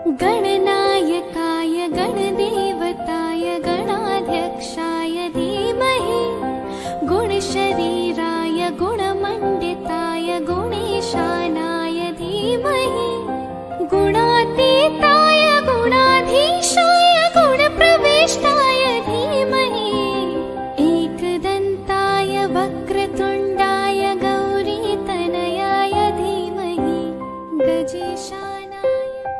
गणनायकाय गणदेवताय गणाध्यक्षाय धीमहि गुणशरीराय गुणमण्डिताय गुणेशानाय धीमहि गुणातीताय गुणाधीशाय गुणप्रविष्टाय धीमहि एकदन्ताय वक्रतुण्डाय गौरीतनयाय धीमहि गजेशानाय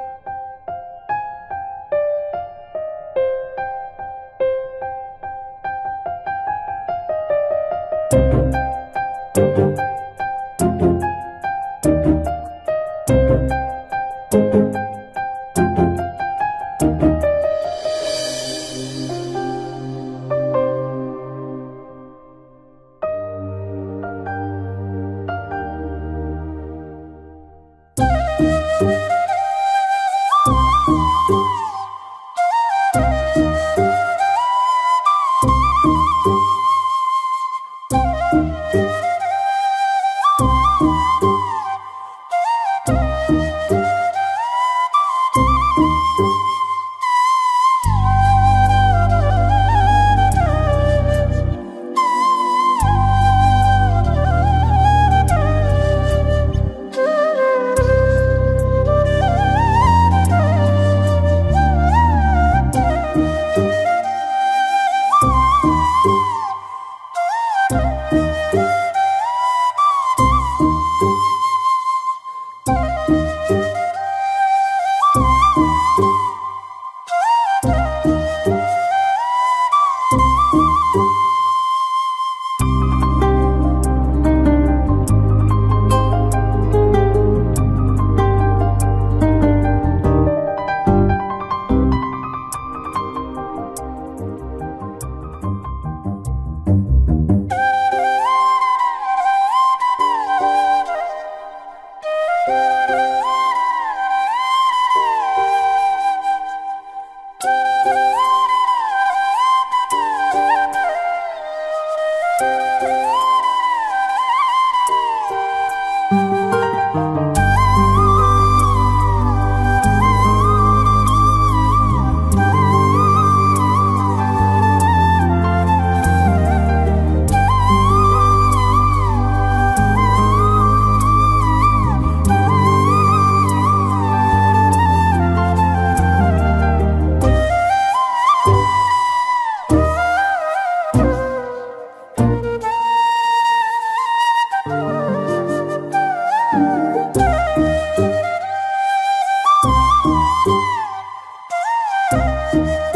Students,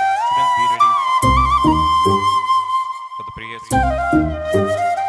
be ready for the prayer.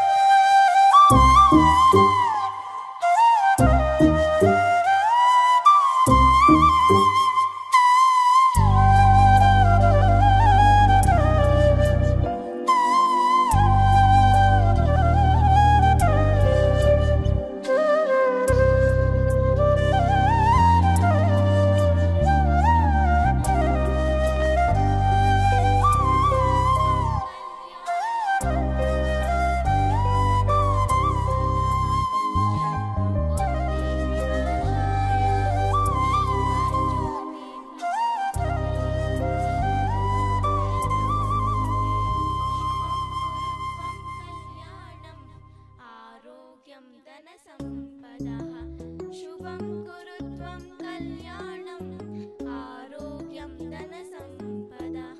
आरोग्यं धनसम्पदः शुभं कुरु त्वं कल्याणम् आरोग्यं धनसम्पदः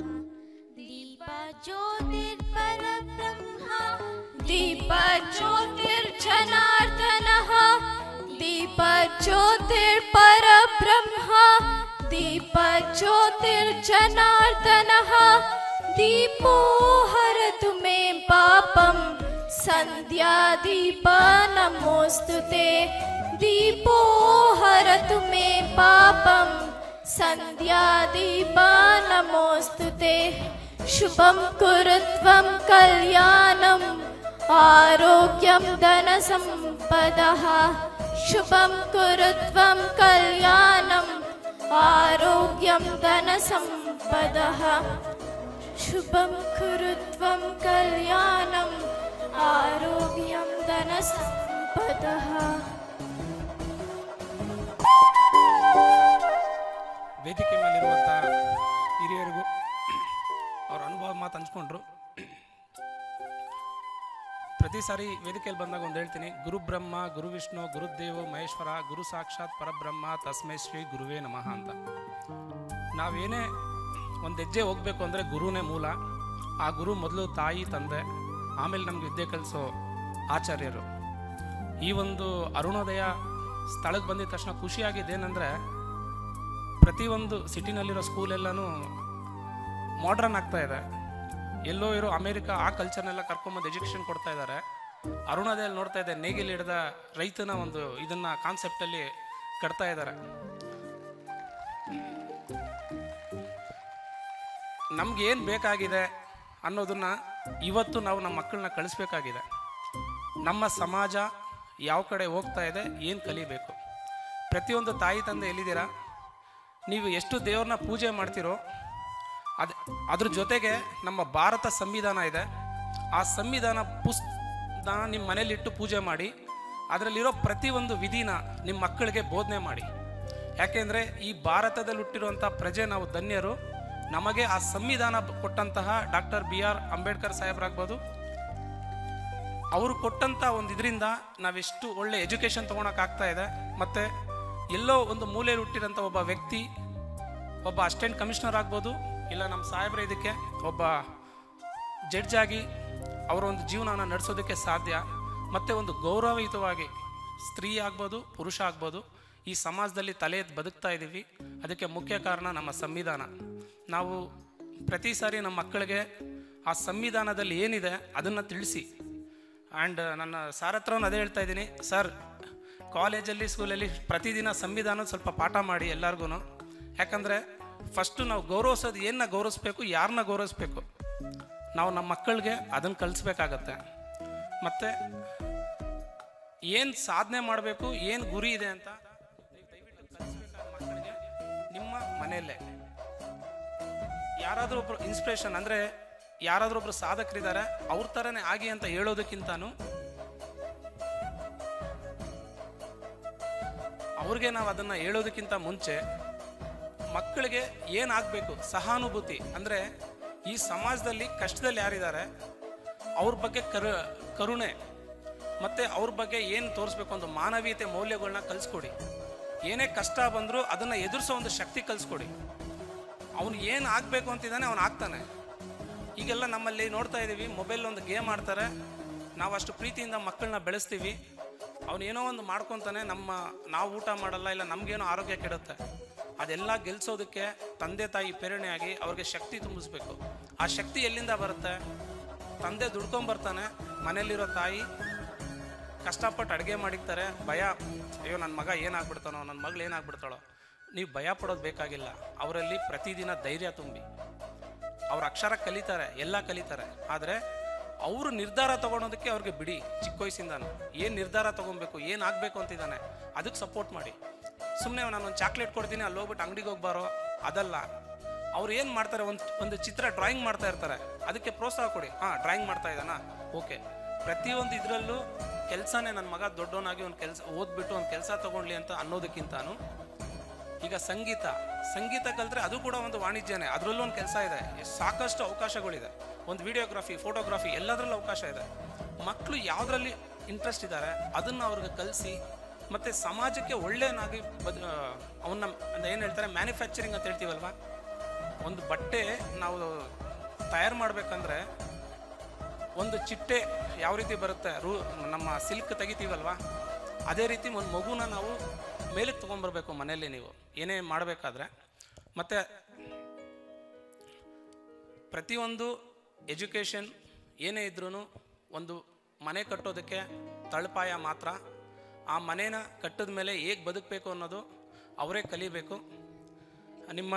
दीपज्योतिर्परब्रह्मा दीपज्योतिर्जनार्दनः दीपज्योतिर्परब्रह्मा दीपज्योतिर्जनार्दनः दीपो हरतु मे पापम् सन्ध्यादीप नमोऽस्तु ते दीपो हरतु मे पापं सन्ध्यादीप नमोऽस्तु ते शुभं कुरु त्वं कल्याणम् आरोग्यं धनसम्पदः शुभं कुरु त्वं कल्याणम् आरोग्यं धनसम्पदः शुभं कुरु त्वं कल्याणम् आरोग्यं धनसम्पदः ವೇದಿಕೆ ಮೇಲಿರುವಂಥ ಹಿರಿಯರಿಗೂ ಅವ್ರ ಅನುಭವ ಮಾತು ಹಂಚ್ಕೊಂಡ್ರು ಪ್ರತಿ ಸಾರಿ ವೇದಿಕೆಯಲ್ಲಿ ಬಂದಾಗ ಒಂದು ಹೇಳ್ತೀನಿ ಗುರು ಬ್ರಹ್ಮ ಗುರು ವಿಷ್ಣು ಗುರುದೇವ ಮಹೇಶ್ವರ ಗುರು ಸಾಕ್ಷಾತ್ ಪರಬ್ರಹ್ಮ ತಸ್ಮೈ ಶ್ರೀ ಗುರುವೇ ನಮಃ ಅಂತ ನಾವೇನೇ ಒಂದು ಹೆಜ್ಜೆ ಹೋಗಬೇಕು ಅಂದರೆ ಗುರುನೇ ಮೂಲ ಆ ಗುರು ಮೊದಲು ತಾಯಿ ತಂದೆ ಆಮೇಲೆ ನಮ್ಗೆ ವಿದ್ಯೆ ಕಲಿಸೋ ಆಚಾರ್ಯರು ಈ ಒಂದು ಅರುಣೋದಯ ಸ್ಥಳಕ್ಕೆ ಬಂದಿದ ತಕ್ಷಣ ಖುಷಿಯಾಗಿದ್ದೇನೆಂದರೆ ಪ್ರತಿಯೊಂದು ಸಿಟಿನಲ್ಲಿರೋ ಸ್ಕೂಲೆಲ್ಲನೂ ಮಾಡ್ರನ್ ಆಗ್ತಾ ಇದೆ ಎಲ್ಲೋ ಇರೋ ಅಮೇರಿಕ ಆ ಕಲ್ಚರ್ನೆಲ್ಲ ಕರ್ಕೊಂಬಂದು ಎಜುಕೇಷನ್ ಕೊಡ್ತಾ ಇದ್ದಾರೆ ಅರುಣೋದಯಲ್ಲಿ ನೋಡ್ತಾ ಇದೆ ನೇಗಿಲ್ ಹಿಡ್ದ ರೈತನ ಒಂದು ಇದನ್ನ ಕಾನ್ಸೆಪ್ಟಲ್ಲಿ ಕಟ್ತಾ ಇದ್ದಾರೆ ನಮ್ಗೆ ಏನು ಬೇಕಾಗಿದೆ ಅನ್ನೋದನ್ನ ಇವತ್ತು ನಾವು ನಮ್ಮ ಮಕ್ಕಳನ್ನ ಕಳಿಸ್ಬೇಕಾಗಿದೆ ನಮ್ಮ ಸಮಾಜ ಯಾವ ಕಡೆ ಹೋಗ್ತಾ ಇದೆ ಏನು ಕಲಿಬೇಕು ಪ್ರತಿಯೊಂದು ತಾಯಿ ತಂದೆ ಎಲ್ಲಿದ್ದೀರಾ ನೀವು ಎಷ್ಟು ದೇವ್ರನ್ನ ಪೂಜೆ ಮಾಡ್ತೀರೋ ಅದು ಅದ್ರ ಜೊತೆಗೆ ನಮ್ಮ ಭಾರತ ಸಂವಿಧಾನ ಇದೆ ಆ ಸಂವಿಧಾನ ಪುಸ್ತಕ ನಿಮ್ಮ ಮನೇಲಿಟ್ಟು ಪೂಜೆ ಮಾಡಿ ಅದರಲ್ಲಿರೋ ಪ್ರತಿಯೊಂದು ವಿಧಿನ ನಿಮ್ಮ ಮಕ್ಕಳಿಗೆ ಬೋಧನೆ ಮಾಡಿ ಯಾಕೆಂದರೆ ಈ ಭಾರತದಲ್ಲಿ ಹುಟ್ಟಿರುವಂಥ ಪ್ರಜೆ ನಾವು ಧನ್ಯರು ನಮಗೆ ಆ ಸಂವಿಧಾನ ಕೊಟ್ಟಂತಹ ಡಾಕ್ಟರ್ ಬಿ ಆರ್ ಅಂಬೇಡ್ಕರ್ ಸಾಹೇಬ್ರಾಗ್ಬೋದು ಅವರು ಕೊಟ್ಟಂಥ ಒಂದು ಇದರಿಂದ ನಾವೆಷ್ಟು ಒಳ್ಳೆ ಎಜುಕೇಷನ್ ತೊಗೊಳಕ್ಕಾಗ್ತಾ ಇದೆ ಮತ್ತು ಎಲ್ಲೋ ಒಂದು ಮೂಲೆಯಲ್ಲಿ ಹುಟ್ಟಿರೋಂಥ ಒಬ್ಬ ವ್ಯಕ್ತಿ ಒಬ್ಬ ಅಸಿಸ್ಟೆಂಟ್ ಕಮಿಷನರ್ ಆಗ್ಬೋದು ಇಲ್ಲ ನಮ್ಮ ಸಾಹೇಬ್ರ ಇದಕ್ಕೆ ಒಬ್ಬ ಜಡ್ಜ್ ಆಗಿ ಅವರ ಒಂದು ಜೀವನನ ನಡೆಸೋದಕ್ಕೆ ಸಾಧ್ಯ ಮತ್ತು ಒಂದು ಗೌರವಯುತವಾಗಿ ಸ್ತ್ರೀ ಆಗ್ಬೋದು ಪುರುಷ ಆಗ್ಬೋದು ಈ ಸಮಾಜದಲ್ಲಿ ತಲೆ ಎತ್ತಿ ಬದುಕ್ತಾ ಇದ್ದೀವಿ ಅದಕ್ಕೆ ಮುಖ್ಯ ಕಾರಣ ನಮ್ಮ ಸಂವಿಧಾನ ನಾವು ಪ್ರತಿ ಸಾರಿ ನಮ್ಮ ಮಕ್ಕಳಿಗೆ ಆ ಸಂವಿಧಾನದಲ್ಲಿ ಏನಿದೆ ಅದನ್ನು ತಿಳಿಸಿ ಆ್ಯಂಡ್ ನನ್ನ ಸಾರ್ ಹತ್ರನೂ ಅದೇ ಹೇಳ್ತಾ ಇದ್ದೀನಿ ಸರ್ ಕಾಲೇಜಲ್ಲಿ ಸ್ಕೂಲಲ್ಲಿ ಪ್ರತಿದಿನ ಸಂವಿಧಾನ ಸ್ವಲ್ಪ ಪಾಠ ಮಾಡಿ ಎಲ್ಲರಿಗೂ ಯಾಕಂದರೆ ಫಸ್ಟು ನಾವು ಗೌರವಿಸೋದು ಏನನ್ನ ಗೌರವಿಸ್ಬೇಕು ಯಾರನ್ನ ಗೌರವಿಸ್ಬೇಕು ನಾವು ನಮ್ಮ ಮಕ್ಕಳಿಗೆ ಅದನ್ನು ಕಲಿಸ್ಬೇಕಾಗತ್ತೆ ಮತ್ತು ಏನು ಸಾಧನೆ ಮಾಡಬೇಕು ಏನು ಗುರಿ ಇದೆ ಅಂತ ದಯವಿಟ್ಟು ಕಲಿಸ್ಬೇಕಾದ ಮಕ್ಕಳಿಗೆ ನಿಮ್ಮ ಮನೆಯಲ್ಲೇ ಯಾರಾದರೂ ಒಬ್ರು ಇನ್ಸ್ಪಿರೇಷನ್ ಅಂದರೆ ಯಾರಾದರೂ ಒಬ್ರು ಸಾಧಕರಿದ್ದಾರೆ ಅವ್ರ ಥರನೇ ಆಗಿ ಅಂತ ಹೇಳೋದಕ್ಕಿಂತನೂ ಅವ್ರಿಗೆ ನಾವು ಅದನ್ನು ಹೇಳೋದಕ್ಕಿಂತ ಮುಂಚೆ ಮಕ್ಕಳಿಗೆ ಏನಾಗಬೇಕು ಸಹಾನುಭೂತಿ ಅಂದರೆ ಈ ಸಮಾಜದಲ್ಲಿ ಕಷ್ಟದಲ್ಲಿ ಯಾರಿದ್ದಾರೆ ಅವ್ರ ಬಗ್ಗೆ ಕರು ಕರುಣೆ ಮತ್ತು ಅವ್ರ ಬಗ್ಗೆ ಏನು ತೋರಿಸ್ಬೇಕು ಒಂದು ಮಾನವೀಯತೆ ಮೌಲ್ಯಗಳನ್ನ ಕಲಿಸ್ಕೊಡಿ ಏನೇ ಕಷ್ಟ ಬಂದರೂ ಅದನ್ನು ಎದುರಿಸೋ ಒಂದು ಶಕ್ತಿ ಕಲಿಸ್ಕೊಡಿ ಅವನು ಏನು ಆಗಬೇಕು ಅಂತಿದ್ದಾನೆ ಅವನು ಆಗ್ತಾನೆ ಈಗೆಲ್ಲ ನಮ್ಮಲ್ಲಿ ನೋಡ್ತಾ ಇದ್ದೀವಿ ಮೊಬೈಲ್ ಒಂದು ಗೇಮ್ ಆಡ್ತಾರೆ ನಾವು ಅಷ್ಟು ಪ್ರೀತಿಯಿಂದ ಮಕ್ಕಳನ್ನ ಬೆಳೆಸ್ತೀವಿ ಅವನು ಏನೋ ಒಂದು ಮಾಡ್ಕೊತಾನೆ ನಮ್ಮ ನಾವು ಊಟ ಮಾಡಲ್ಲ ಇಲ್ಲ ನಮಗೇನೋ ಆರೋಗ್ಯ ಕೆಡುತ್ತೆ ಅದೆಲ್ಲ ಗೆಲ್ಸೋದಕ್ಕೆ ತಂದೆ ತಾಯಿ ಪ್ರೇರಣೆಯಾಗಿ ಅವ್ರಿಗೆ ಶಕ್ತಿ ತುಂಬಿಸ್ಬೇಕು ಆ ಶಕ್ತಿ ಎಲ್ಲಿಂದ ಬರುತ್ತೆ ತಂದೆ ದುಡ್ಕೊಂಬರ್ತಾನೆ ಮನೇಲಿರೋ ತಾಯಿ ಕಷ್ಟಪಟ್ಟು ಅಡುಗೆ ಮಾಡಿರ್ತಾರೆ ಭಯ ಅಯ್ಯೋ ನನ್ನ ಮಗ ಏನಾಗ್ಬಿಡ್ತಾನೋ ನನ್ನ ಮಗಳು ಏನಾಗ್ಬಿಡ್ತಾಳೋ ನೀವು ಭಯ ಪಡೋದು ಬೇಕಾಗಿಲ್ಲ ಅವರಲ್ಲಿ ಪ್ರತಿದಿನ ಧೈರ್ಯ ತುಂಬಿ ಅವ್ರ ಅಕ್ಷರ ಕಲಿತಾರೆ ಎಲ್ಲ ಕಲಿತಾರೆ ಆದರೆ ಅವರು ನಿರ್ಧಾರ ತಗೊಳೋದಕ್ಕೆ ಅವ್ರಿಗೆ ಬಿಡಿ ಚಿಕ್ಕ ವಯಸ್ಸಿಂದಾನು ಏನು ನಿರ್ಧಾರ ತಗೊಬೇಕು ಏನು ಆಗಬೇಕು ಅಂತಿದ್ದಾನೆ ಅದಕ್ಕೆ ಸಪೋರ್ಟ್ ಮಾಡಿ ಸುಮ್ಮನೆ ನಾನು ಒಂದು ಚಾಕ್ಲೇಟ್ ಕೊಡ್ತೀನಿ ಅಲ್ಲಿ ಹೋಗ್ಬಿಟ್ಟು ಅಂಗಡಿಗೆ ಹೋಗ್ಬಾರೋ ಅದಲ್ಲ ಅವ್ರು ಏನು ಮಾಡ್ತಾರೆ ಒಂದು ಒಂದು ಚಿತ್ರ ಡ್ರಾಯಿಂಗ್ ಮಾಡ್ತಾ ಇರ್ತಾರೆ ಅದಕ್ಕೆ ಪ್ರೋತ್ಸಾಹ ಕೊಡಿ ಹಾಂ ಡ್ರಾಯಿಂಗ್ ಮಾಡ್ತಾ ಇದ್ದಾನಾ ಓಕೆ ಪ್ರತಿಯೊಂದು ಇದರಲ್ಲೂ ಕೆಲಸನೇ ನನ್ನ ಮಗ ದೊಡ್ಡವನಾಗಿ ಒಂದು ಕೆಲಸ ಓದ್ಬಿಟ್ಟು ಒಂದು ಕೆಲಸ ತಗೊಳ್ಳಿ ಅಂತ ಅನ್ನೋದಕ್ಕಿಂತಾನು ಈಗ ಸಂಗೀತ ಸಂಗೀತ ಕಲಿತ್ರೆ ಅದು ಕೂಡ ಒಂದು ವಾಣಿಜ್ಯನೇ ಅದರಲ್ಲೂ ಒಂದು ಕೆಲಸ ಇದೆ ಸಾಕಷ್ಟು ಅವಕಾಶಗಳಿದೆ ಒಂದು ವಿಡಿಯೋಗ್ರಫಿ ಫೋಟೋಗ್ರಫಿ ಎಲ್ಲದರಲ್ಲೂ ಅವಕಾಶ ಇದೆ ಮಕ್ಕಳು ಯಾವುದರಲ್ಲಿ ಇಂಟ್ರೆಸ್ಟ್ ಇದ್ದಾರೆ ಅದನ್ನು ಅವ್ರಿಗೆ ಕಲಿಸಿ ಮತ್ತು ಸಮಾಜಕ್ಕೆ ಒಳ್ಳೆಯನಾಗಿ ಬದ್ ಅವನ್ನ ಏನು ಹೇಳ್ತಾರೆ ಮ್ಯಾನುಫ್ಯಾಕ್ಚರಿಂಗ್ ಅಂತ ಹೇಳ್ತೀವಲ್ವಾ ಒಂದು ಬಟ್ಟೆ ನಾವು ತಯಾರು ಮಾಡಬೇಕಂದ್ರೆ ಒಂದು ಚಿಟ್ಟೆ ಯಾವ ರೀತಿ ಬರುತ್ತೆ ರೂ ನಮ್ಮ ಸಿಲ್ಕ್ ತೆಗಿತೀವಲ್ವಾ ಅದೇ ರೀತಿ ಒಂದು ಮಗುನ ನಾವು ಮೇಲಕ್ಕೆ ತೊಗೊಂಬರ್ಬೇಕು ಮನೆಯಲ್ಲಿ ನೀವು ಏನೇ ಮಾಡಬೇಕಾದ್ರೆ ಮತ್ತು ಪ್ರತಿಯೊಂದು ಎಜುಕೇಷನ್ ಏನೇ ಇದ್ರೂ ಒಂದು ಮನೆ ಕಟ್ಟೋದಕ್ಕೆ ತಳಪಾಯ ಮಾತ್ರ ಆ ಮನೇನ ಕಟ್ಟಿದ ಮೇಲೆ ಹೇಗೆ ಬದುಕಬೇಕು ಅನ್ನೋದು ಅವರೇ ಕಲಿಬೇಕು ನಿಮ್ಮ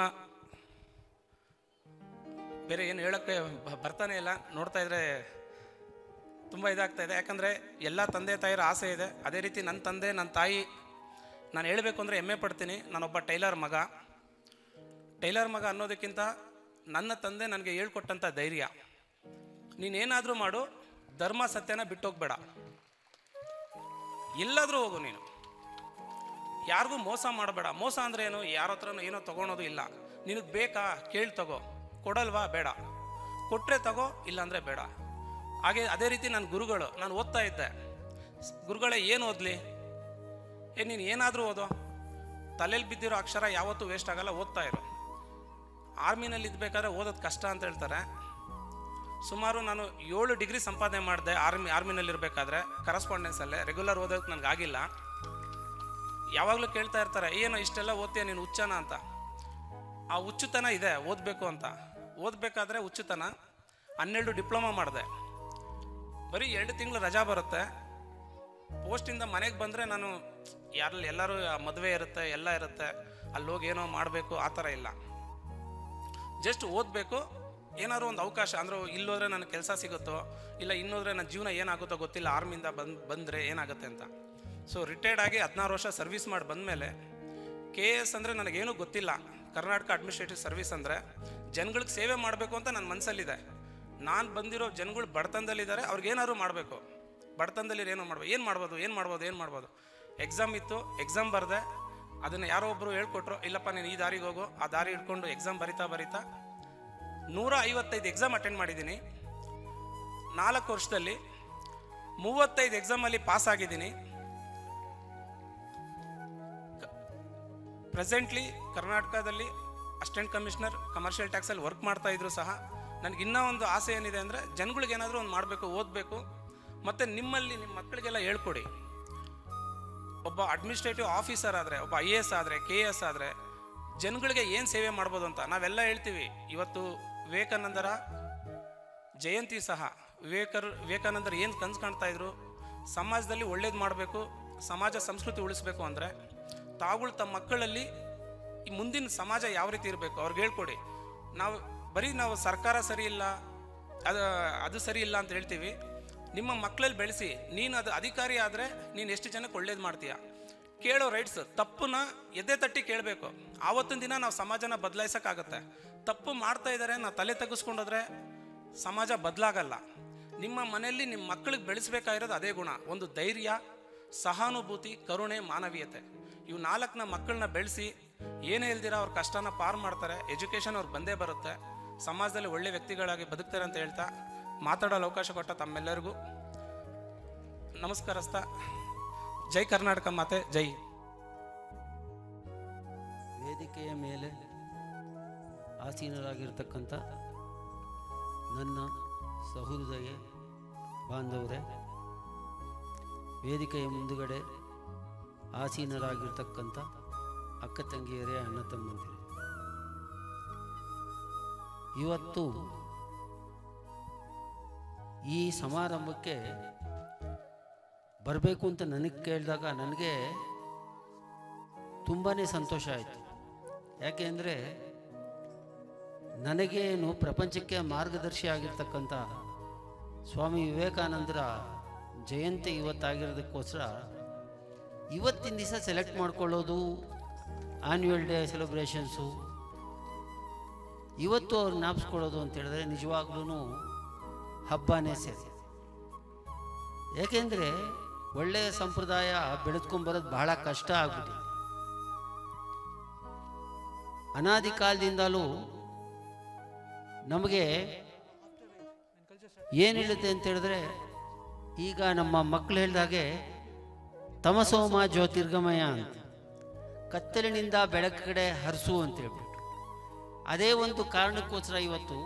ಬೇರೆ ಏನು ಹೇಳೋಕ್ಕೆ ಬ- ಬರ್ತಾನೆ ಇಲ್ಲ ನೋಡ್ತಾ ಇದ್ರೆ ತುಂಬ ಇದಾಗ್ತಾ ಇದೆ ಯಾಕಂದರೆ ಎಲ್ಲ ತಂದೆ ತಾಯಿರ ಆಸೆ ಇದೆ ಅದೇ ರೀತಿ ನನ್ನ ತಂದೆ ನನ್ನ ತಾಯಿ ನಾನು ಹೇಳಬೇಕು ಅಂದರೆ ಹೆಮ್ಮೆ ಪಡ್ತೀನಿ ನಾನೊಬ್ಬ ಟೈಲರ್ ಮಗ ಟೈಲರ್ ಮಗ ಅನ್ನೋದಕ್ಕಿಂತ ನನ್ನ ತಂದೆ ನನಗೆ ಹೇಳ್ಕೊಟ್ಟಂಥ ಧೈರ್ಯ ನೀನೇನಾದರೂ ಮಾಡು ಧರ್ಮ ಸತ್ಯನ ಬಿಟ್ಟೋಗ್ಬೇಡ ಎಲ್ಲಾದರೂ ಹೋಗು ನೀನು ಯಾರಿಗೂ ಮೋಸ ಮಾಡಬೇಡ ಮೋಸ ಅಂದ್ರೆ ಏನು ಯಾರ ಹತ್ರನೂ ಏನೋ ತಗೊಳೋದು ಇಲ್ಲ ನಿನಗೆ ಬೇಕಾ ಕೇಳಿ ತಗೋ ಕೊಡಲ್ವಾ ಬೇಡ ಕೊಟ್ಟರೆ ತಗೋ ಇಲ್ಲಾಂದರೆ ಬೇಡ ಹಾಗೆ ಅದೇ ರೀತಿ ನನ್ನ ಗುರುಗಳು ನಾನು ಓದ್ತಾ ಇದ್ದೆ ಸ್- ಗುರುಗಳೇ ಏನು ಓದಲಿ ಏ ನೀನು ಏನಾದರೂ ಓದೋ ತಲೆಯಲ್ಲಿ ಬಿದ್ದಿರೋ ಅಕ್ಷರ ಯಾವತ್ತೂ ವೇಸ್ಟ್ ಆಗಲ್ಲ ಓದ್ತಾ ಇರು ಆರ್ಮಿನಲ್ಲಿ ಇದ್ಬೇಕಾದ್ರೆ ಓದೋದು ಕಷ್ಟ ಅಂತ ಹೇಳ್ತಾರೆ ಸುಮಾರು ನಾನು ಏಳು ಡಿಗ್ರಿ ಸಂಪಾದನೆ ಮಾಡಿದೆ ಆರ್ಮಿ ಆರ್ಮಿನಲ್ಲಿ ಇರಬೇಕಾದ್ರೆ ಕರಸ್ಪಾಂಡೆನ್ಸಲ್ಲೇ ರೆಗ್ಯುಲರ್ ಓದೋಕೆ ನನಗೆ ಆಗಿಲ್ಲ ಯಾವಾಗಲೂ ಕೇಳ್ತಾ ಇರ್ತಾರೆ ಏನೋ ಇಷ್ಟೆಲ್ಲ ಓದ್ತೀಯ ನೀನು ಹುಚ್ಚನ ಅಂತ ಆ ಹುಚ್ಚುತನ ಇದೆ ಓದಬೇಕು ಅಂತ ಓದಬೇಕಾದ್ರೆ ಹುಚ್ಚುತನ ಹನ್ನೆರಡು ಡಿಪ್ಲೊಮಾ ಮಾಡಿದೆ ಬರೀ ಎರಡು ತಿಂಗಳು ರಜಾ ಬರುತ್ತೆ ಪೋಸ್ಟಿಂದ ಮನೆಗೆ ಬಂದರೆ ನಾನು ಯಾರಲ್ಲಿ ಎಲ್ಲರೂ ಮದುವೆ ಇರುತ್ತೆ ಎಲ್ಲ ಇರುತ್ತೆ ಅಲ್ಲಿ ಹೋಗಿ ಏನೋ ಮಾಡಬೇಕು ಆ ಥರ ಇಲ್ಲ ಜಸ್ಟ್ ಓದಬೇಕು ಏನಾದ್ರು ಒಂದು ಅವಕಾಶ ಅಂದ್ರೆ ಇಲ್ಲೋದ್ರೆ ನನಗೆ ಕೆಲಸ ಸಿಗುತ್ತೋ ಇಲ್ಲ ಇನ್ನೋದ್ರೆ ನನ್ನ ಜೀವನ ಏನಾಗುತ್ತೋ ಗೊತ್ತಿಲ್ಲ ಆರ್ಮಿಯಿಂದ ಬಂದು ಬಂದರೆ ಏನಾಗುತ್ತೆ ಅಂತ ಸೊ ರಿಟೈರ್ಡ್ ಆಗಿ ಹದಿನಾರು ವರ್ಷ ಸರ್ವಿಸ್ ಮಾಡಿ ಬಂದಮೇಲೆ ಕೆ ಎಸ್ ಅಂದರೆ ನನಗೇನೂ ಗೊತ್ತಿಲ್ಲ ಕರ್ನಾಟಕ ಅಡ್ಮಿನಿಸ್ಟ್ರೇಟಿವ್ ಸರ್ವಿಸ್ ಅಂದರೆ ಜನಗಳಿಗೆ ಸೇವೆ ಮಾಡಬೇಕು ಅಂತ ನನ್ನ ಮನಸ್ಸಲ್ಲಿದೆ ನಾನು ಬಂದಿರೋ ಜನಗಳು ಬಡತನದಲ್ಲಿದ್ದಾರೆ ಅವ್ರಿಗೇನಾದ್ರು ಮಾಡಬೇಕು ಬಡತನದಲ್ಲಿ ಏನೋ ಮಾಡ್ಬೇಕು ಏನು ಮಾಡ್ಬೋದು ಏನು ಮಾಡ್ಬೋದು ಏನು ಮಾಡ್ಬೋದು ಎಕ್ಸಾಮ್ ಇತ್ತು ಎಕ್ಸಾಮ್ ಬರೆದೆ ಅದನ್ನು ಯಾರೋ ಒಬ್ಬರು ಹೇಳ್ಕೊಟ್ರು ಇಲ್ಲಪ್ಪ ನೀನು ಈ ದಾರಿಗೆ ಹೋಗು ಆ ದಾರಿ ಹಿಡ್ಕೊಂಡು ಎಕ್ಸಾಮ್ ಬರಿತಾ ಬರಿತಾ ನೂರ ಐವತ್ತೈದು ಎಕ್ಸಾಮ್ ಅಟೆಂಡ್ ಮಾಡಿದ್ದೀನಿ ನಾಲ್ಕು ವರ್ಷದಲ್ಲಿ ಮೂವತ್ತೈದು ಎಕ್ಸಾಮಲ್ಲಿ ಪಾಸ್ ಆಗಿದ್ದೀನಿ ಪ್ರೆಸೆಂಟ್ಲಿ ಕರ್ನಾಟಕದಲ್ಲಿ ಅಸಿಸ್ಟೆಂಟ್ ಕಮಿಷನರ್ ಕಮರ್ಷಿಯಲ್ ಟ್ಯಾಕ್ಸಲ್ಲಿ ವರ್ಕ್ ಮಾಡ್ತಾ ಇದ್ರು ಸಹ ನನಗೆ ಇನ್ನೂ ಒಂದು ಆಸೆ ಏನಿದೆ ಅಂದರೆ ಜನಗಳಿಗೆ ಏನಾದರೂ ಒಂದು ಮಾಡಬೇಕು ಓದಬೇಕು ಮತ್ತು ನಿಮ್ಮಲ್ಲಿ ನಿಮ್ಮ ಮಕ್ಕಳಿಗೆಲ್ಲ ಹೇಳ್ಕೊಡಿ ಒಬ್ಬ ಅಡ್ಮಿನಿಸ್ಟ್ರೇಟಿವ್ ಆಫೀಸರ್ ಆದರೆ ಒಬ್ಬ ಐ ಎ ಎಸ್ ಆದರೆ ಕೆ ಎಸ್ ಆದರೆ ಜನಗಳಿಗೆ ಏನು ಸೇವೆ ಮಾಡ್ಬೋದು ಅಂತ ನಾವೆಲ್ಲ ಹೇಳ್ತೀವಿ ಇವತ್ತು ವಿವೇಕಾನಂದರ ಜಯಂತಿ ಸಹ ವಿವೇಕರ್ ವಿವೇಕಾನಂದರು ಏನು ಕನಸು ಕಾಣ್ತಾ ಇದ್ರು ಸಮಾಜದಲ್ಲಿ ಒಳ್ಳೇದು ಮಾಡಬೇಕು ಸಮಾಜ ಸಂಸ್ಕೃತಿ ಉಳಿಸ್ಬೇಕು ಅಂದರೆ ತಾವುಗಳು ತಮ್ಮ ಮಕ್ಕಳಲ್ಲಿ ಈ ಮುಂದಿನ ಸಮಾಜ ಯಾವ ರೀತಿ ಇರಬೇಕು ಅವ್ರಿಗೆ ಹೇಳ್ಕೊಡಿ ನಾವು ಬರೀ ನಾವು ಸರ್ಕಾರ ಸರಿ ಇಲ್ಲ ಅದು ಅದು ಸರಿ ಇಲ್ಲ ಅಂತ ಹೇಳ್ತೀವಿ ನಿಮ್ಮ ಮಕ್ಕಳಲ್ಲಿ ಬೆಳೆಸಿ ನೀನು ಅದು ಅಧಿಕಾರಿ ಆದರೆ ನೀನು ಎಷ್ಟು ಜನಕ್ಕೆ ಒಳ್ಳೇದು ಮಾಡ್ತೀಯ ಕೇಳೋ ರೈಟ್ಸ್ ತಪ್ಪನ್ನ ಎದೆ ತಟ್ಟಿ ಕೇಳಬೇಕು ಆವತ್ತಿನ ದಿನ ನಾವು ಸಮಾಜನ ಬದಲಾಯಿಸೋಕ್ಕಾಗತ್ತೆ ತಪ್ಪು ಮಾಡ್ತಾ ಇದ್ದಾರೆ ನಾವು ತಲೆ ತೆಗೆಸ್ಕೊಂಡೋದ್ರೆ ಸಮಾಜ ಬದಲಾಗಲ್ಲ ನಿಮ್ಮ ಮನೆಯಲ್ಲಿ ನಿಮ್ಮ ಮಕ್ಕಳಿಗೆ ಬೆಳೆಸಬೇಕಾಗಿರೋದು ಅದೇ ಗುಣ ಒಂದು ಧೈರ್ಯ ಸಹಾನುಭೂತಿ ಕರುಣೆ ಮಾನವೀಯತೆ ಇವು ನಾಲ್ಕನ ಮಕ್ಕಳನ್ನ ಬೆಳೆಸಿ ಏನೇ ಇಲ್ದಿರ ಅವ್ರ ಕಷ್ಟನ ಪಾರು ಮಾಡ್ತಾರೆ ಎಜುಕೇಷನ್ ಅವ್ರು ಬಂದೇ ಬರುತ್ತೆ ಸಮಾಜದಲ್ಲಿ ಒಳ್ಳೆ ವ್ಯಕ್ತಿಗಳಾಗಿ ಬದುಕ್ತಾರೆ ಅಂತ ಹೇಳ್ತಾ ಮಾತಾಡಲು ಅವಕಾಶ ಕೊಟ್ಟ ತಮ್ಮೆಲ್ಲರಿಗೂ ನಮಸ್ಕಾರಸ್ತ ಜೈ ಕರ್ನಾಟಕ ಮಾತೆ ಜೈ ವೇದಿಕೆಯ ಮೇಲೆ ಆಸೀನರಾಗಿರ್ತಕ್ಕಂಥ ನನ್ನ ಸಹೃದಯ ಬಾಂಧವರೇ ವೇದಿಕೆಯ ಮುಂದುಗಡೆ ಆಸೀನರಾಗಿರ್ತಕ್ಕಂಥ ಅಕ್ಕ ತಂಗಿಯರೇ ಅಣ್ಣ ತಮ್ಮಂದಿರೇ ಇವತ್ತು ಈ ಸಮಾರಂಭಕ್ಕೆ ಬರಬೇಕು ಅಂತ ನನಗೆ ಕೇಳಿದಾಗ ನನಗೆ ತುಂಬಾ ಸಂತೋಷ ಆಯಿತು ಯಾಕೆಂದರೆ ನನಗೇನು ಪ್ರಪಂಚಕ್ಕೆ ಮಾರ್ಗದರ್ಶಿ ಆಗಿರ್ತಕ್ಕಂಥ ಸ್ವಾಮಿ ವಿವೇಕಾನಂದರ ಜಯಂತಿ ಇವತ್ತಾಗಿರೋದಕ್ಕೋಸ್ಕರ ಇವತ್ತಿನ ದಿವಸ ಸೆಲೆಕ್ಟ್ ಮಾಡ್ಕೊಳ್ಳೋದು ಆ್ಯನ್ಯುವಲ್ ಡೇ ಸೆಲೆಬ್ರೇಷನ್ಸು ಇವತ್ತು ಅವ್ರು ಜ್ಞಾಪಿಸ್ಕೊಳ್ಳೋದು ಅಂತ ಹೇಳಿದ್ರೆ ನಿಜವಾಗ್ಲೂ ಹಬ್ಬನೇ ಸರಿ ಏಕೆಂದರೆ ಒಳ್ಳೆಯ ಸಂಪ್ರದಾಯ ಬೆಳೆದ್ಕೊಂಬರೋದು ಬಹಳ ಕಷ್ಟ ಆಗ್ಬಿಟ್ಟಿದೆ ಅನಾದಿ ಕಾಲದಿಂದಲೂ ನಮಗೆ ಏನು ಹೇಳುತ್ತೆ ಅಂತ ಹೇಳಿದ್ರೆ ಈಗ ನಮ್ಮ ಮಕ್ಕಳು ಹೇಳಿದಾಗೆ ತಮಸೋಮ ಜ್ಯೋತಿರ್ಗಮಯ ಅಂತ ಕತ್ತಲಿನಿಂದ ಬೆಳಕು ಕಡೆ ಹರಿಸು ಅಂತ ಹೇಳ್ಬಿಟ್ಟು ಅದೇ ಒಂದು ಕಾರಣಕ್ಕೋಸ್ಕರ ಇವತ್ತು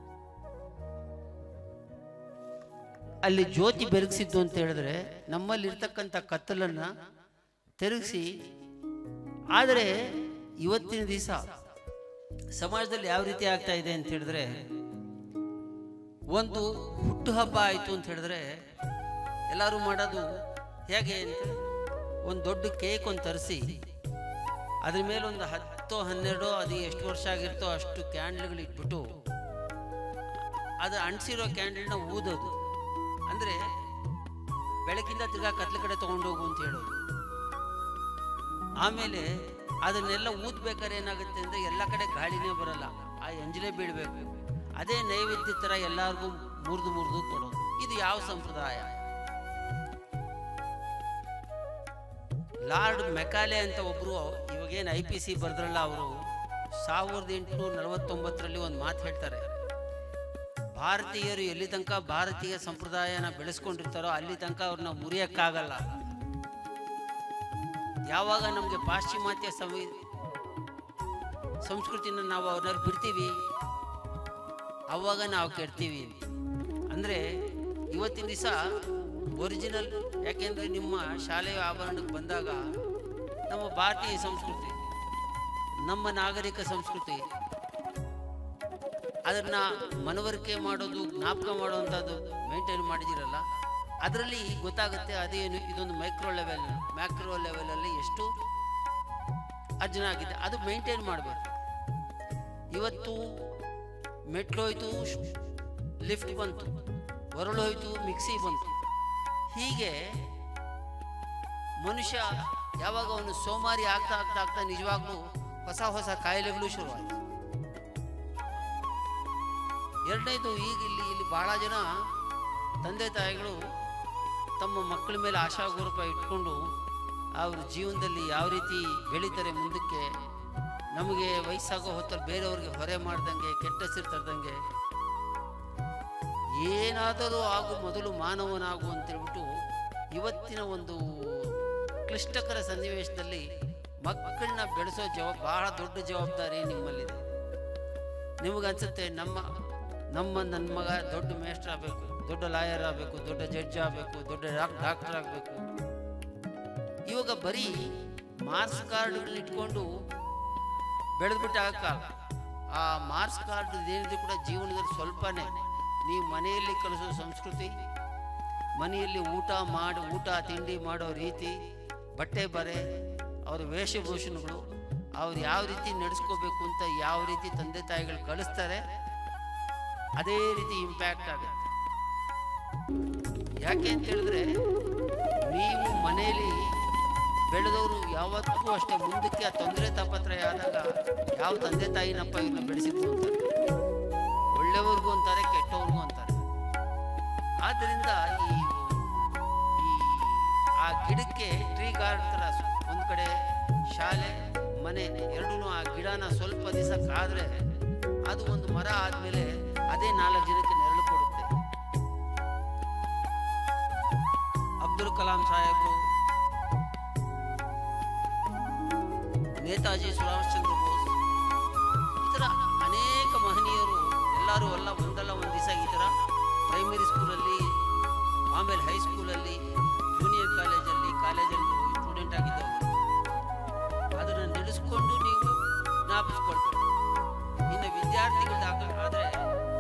ಅಲ್ಲಿ ಜ್ಯೋತಿ ಬೆರಗಿಸಿದ್ದು ಅಂತ ಹೇಳಿದ್ರೆ ನಮ್ಮಲ್ಲಿರ್ತಕ್ಕಂಥ ಕತ್ತಲನ್ನು ತಿರುಗಿಸಿ ಆದರೆ ಇವತ್ತಿನ ದಿವಸ ಸಮಾಜದಲ್ಲಿ ಯಾವ ರೀತಿ ಆಗ್ತಾ ಇದೆ ಅಂತ ಹೇಳಿದ್ರೆ ಒಂದು ಹುಟ್ಟು ಹಬ್ಬ ಆಯಿತು ಅಂತ ಹೇಳಿದ್ರೆ ಎಲ್ಲರೂ ಮಾಡೋದು ಹೇಗೆ ಅಂತ ಒಂದು ದೊಡ್ಡ ಕೇಕ್ ಒಂದು ತರಿಸಿ ಅದ್ರ ಮೇಲೆ ಒಂದು ಹತ್ತು ಹನ್ನೆರಡು ಅದು ಎಷ್ಟು ವರ್ಷ ಆಗಿರ್ತೋ ಅಷ್ಟು ಕ್ಯಾಂಡ್ಲ್ಗಳು ಇಟ್ಬಿಟ್ಟು ಅದು ಅಂಟಿಸಿರೋ ಕ್ಯಾಂಡಲ್ನ ಊದೋದು ಅಂದರೆ ಬೆಳಕಿಂದ ತಿರ್ಗಾ ಕತ್ಲ ಕಡೆ ತೊಗೊಂಡೋಗು ಅಂತ ಹೇಳೋದು ಆಮೇಲೆ ಅದನ್ನೆಲ್ಲ ಊದ್ಬೇಕಾದ್ರೆ ಏನಾಗುತ್ತೆ ಅಂದರೆ ಎಲ್ಲ ಕಡೆ ಗಾಳಿನೇ ಬರಲ್ಲ ಆ ಎಂಜಲೇ ಬೀಳಬೇಕು ಅದೇ ನೈವೇದ್ಯ ಥರ ಎಲ್ಲರಿಗೂ ಮುರಿದು ಮುರಿದು ಕೊಡೋದು ಇದು ಯಾವ ಸಂಪ್ರದಾಯ ಲಾರ್ಡ್ ಮೆಕಾಲೆ ಅಂತ ಒಬ್ಬರು ಇವಾಗೇನು ಐ ಪಿ ಸಿ ಬರೆದ್ರಲ್ಲ ಅವರು ಸಾವಿರದ ಎಂಟುನೂರ ನಲವತ್ತೊಂಬತ್ತರಲ್ಲಿ ಒಂದು ಮಾತು ಹೇಳ್ತಾರೆ ಭಾರತೀಯರು ಎಲ್ಲಿ ತನಕ ಭಾರತೀಯ ಸಂಪ್ರದಾಯನ ಬೆಳೆಸ್ಕೊಂಡಿರ್ತಾರೋ ಅಲ್ಲಿ ತನಕ ಅವ್ರನ್ನ ಮುರಿಯೋಕ್ಕಾಗಲ್ಲ ಯಾವಾಗ ನಮಗೆ ಪಾಶ್ಚಿಮಾತ್ಯ ಸಂವಿ ಸಂಸ್ಕೃತಿನ ನಾವು ಅವ್ರನ್ನ ಬಿಡ್ತೀವಿ ಅವಾಗ ನಾವು ಕೆಡ್ತೀವಿ ಅಂದರೆ ಇವತ್ತಿನ ದಿವಸ ಒರಿಜಿನಲ್ ಯಾಕೆಂದರೆ ನಿಮ್ಮ ಶಾಲೆಯ ಆಭರಣಕ್ಕೆ ಬಂದಾಗ ನಮ್ಮ ಭಾರತೀಯ ಸಂಸ್ಕೃತಿ ನಮ್ಮ ನಾಗರಿಕ ಸಂಸ್ಕೃತಿ ಅದನ್ನು ಮನವರಿಕೆ ಮಾಡೋದು ಜ್ಞಾಪಕ ಮಾಡುವಂಥದ್ದು ಮೇಂಟೈನ್ ಮಾಡಿದಿರಲ್ಲ ಅದರಲ್ಲಿ ಗೊತ್ತಾಗುತ್ತೆ ಅದೇನು ಇದೊಂದು ಮೈಕ್ರೋ ಲೆವೆಲ್ ಮ್ಯಾಕ್ರೋ ಲೆವೆಲಲ್ಲಿ ಎಷ್ಟು ಅರ್ಜನ ಆಗಿದೆ ಅದು ಮೇಂಟೈನ್ ಮಾಡಬೇಕು ಇವತ್ತು ಮೆಟ್ಲು ಹೋಯ್ತು ಲಿಫ್ಟ್ ಬಂತು ಹೊರಳು ಹೋಯ್ತು ಮಿಕ್ಸಿ ಬಂತು ಹೀಗೆ ಮನುಷ್ಯ ಯಾವಾಗ ಅವನು ಸೋಮಾರಿ ಆಗ್ತಾ ಆಗ್ತಾ ಆಗ್ತಾ ನಿಜವಾಗ್ಲೂ ಹೊಸ ಹೊಸ ಕಾಯಿಲೆಗಳು ಶುರುವಾಯಿತು ಎರಡನೇದು ಈಗ ಇಲ್ಲಿ ಇಲ್ಲಿ ಬಹಳ ಜನ ತಂದೆ ತಾಯಿಗಳು ತಮ್ಮ ಮಕ್ಕಳ ಮೇಲೆ ಆಶಾಗೋರಪ ಇಟ್ಕೊಂಡು ಅವ್ರ ಜೀವನದಲ್ಲಿ ಯಾವ ರೀತಿ ಬೆಳೀತಾರೆ ಮುಂದಕ್ಕೆ ನಮಗೆ ವಯಸ್ಸಾಗೋ ಹೊತ್ತಲ್ಲಿ ಬೇರೆಯವ್ರಿಗೆ ಹೊರೆ ಮಾಡ್ದಂಗೆ ಕೆಟ್ಟ ಹೆಸರು ತರ್ದಂಗೆ ಏನಾದರೂ ಆಗು ಮೊದಲು ಮಾನವನಾಗು ಅಂತೇಳ್ಬಿಟ್ಟು ಇವತ್ತಿನ ಒಂದು ಕ್ಲಿಷ್ಟಕರ ಸನ್ನಿವೇಶದಲ್ಲಿ ಮಕ್ಕಳನ್ನ ಬೆಳೆಸೋ ಜವಾಬ್ ಬಹಳ ದೊಡ್ಡ ಜವಾಬ್ದಾರಿ ನಿಮ್ಮಲ್ಲಿದೆ ನಿಮಗನ್ಸುತ್ತೆ ನಮ್ಮ ನಮ್ಮ ನನ್ನ ಮಗ ದೊಡ್ಡ ಮೇಸ್ಟ್ರ್ ಆಗಬೇಕು ದೊಡ್ಡ ಲಾಯರ್ ಆಗಬೇಕು ದೊಡ್ಡ ಜಡ್ಜ್ ಆಗಬೇಕು ದೊಡ್ಡ ಡಾಕ್ಟರ್ ಆಗಬೇಕು ಇವಾಗ ಬರೀ ಮಾರ್ಕ್ಸ್ ಕಾರ್ಡ್ಗಳನ್ನ ಇಟ್ಕೊಂಡು ಬೆಳೆದ್ಬಿಟ್ಟು ಆಗಕ್ಕಾಗ ಆ ಮಾರ್ಕ್ಸ್ ಕಾರ್ಡ್ ಏನಿದೆ ಕೂಡ ಜೀವನದಲ್ಲಿ ಸ್ವಲ್ಪನೇ ನೀವು ಮನೆಯಲ್ಲಿ ಕಲಿಸೋ ಸಂಸ್ಕೃತಿ ಮನೆಯಲ್ಲಿ ಊಟ ಮಾಡಿ ಊಟ ತಿಂಡಿ ಮಾಡೋ ರೀತಿ ಬಟ್ಟೆ ಬರೆ ಅವ್ರ ವೇಷಭೂಷಣಗಳು ಅವ್ರು ಯಾವ ರೀತಿ ನಡೆಸ್ಕೋಬೇಕು ಅಂತ ಯಾವ ರೀತಿ ತಂದೆ ತಾಯಿಗಳು ಕಳಿಸ್ತಾರೆ ಅದೇ ರೀತಿ ಇಂಪ್ಯಾಕ್ಟ್ ಆಗುತ್ತೆ ಯಾಕೆ ಅಂತ ಹೇಳಿದ್ರೆ ನೀವು ಮನೆಯಲ್ಲಿ ಬೆಳೆದವರು ಯಾವತ್ತೂ ಅಷ್ಟೇ ಮುಂದಕ್ಕೆ ಆ ತೊಂದರೆ ತಾಪತ್ರಯ ಆದಾಗ ಯಾವ ತಂದೆ ತಾಯಿನಪ್ಪ ಇವ್ರನ್ನ ಬೆಳೆಸಿದ್ರು ಅಂತಾರೆ ಒಳ್ಳೆಯವ್ರಿಗೂ ಅಂತಾರೆ ಕೆಟ್ಟವ್ರಿಗೂ ಅಂತಾರೆ ಆದ್ದರಿಂದ ಈ ಈ ಆ ಗಿಡಕ್ಕೆ ಟ್ರೀ ಗಾರ್ಡ್ ಥರ ಒಂದು ಕಡೆ ಶಾಲೆ ಮನೆ ಎರಡೂ ಆ ಗಿಡನ ಸ್ವಲ್ಪ ದಿವಸ ಕಾದ್ರೆ ಅದು ಒಂದು ಮರ ಆದಮೇಲೆ ಅದೇ ನಾಲ್ಕು ಜನಕ್ಕೆ ನೆರಳು ಕೊಡುತ್ತೆ ಅಬ್ದುಲ್ ಕಲಾಂ ಸಾಹೇಬರು ನೇತಾಜಿ ಸುಭಾಷ್ ಚಂದ್ರ ಬೋಸ್ ಈ ಥರ ಅನೇಕ ಮಹನೀಯರು ಎಲ್ಲರೂ ಅಲ್ಲ ಒಂದಲ್ಲ ಒಂದು ದಿವಸ ಈ ಥರ ಪ್ರೈಮರಿ ಸ್ಕೂಲಲ್ಲಿ ಆಮೇಲೆ ಹೈಸ್ಕೂಲಲ್ಲಿ ಜೂನಿಯರ್ ಕಾಲೇಜಲ್ಲಿ ಕಾಲೇಜಲ್ಲಿ ಸ್ಟೂಡೆಂಟ್ ಆಗಿದ್ದವರು ಅದನ್ನು ನಡೆಸ್ಕೊಂಡು ನೀವು ಜ್ಞಾಪಿಸ್ಕೊಳ್ತೀರಿ ಇನ್ನು ವಿದ್ಯಾರ್ಥಿಗಳಾಗ ಆದರೆ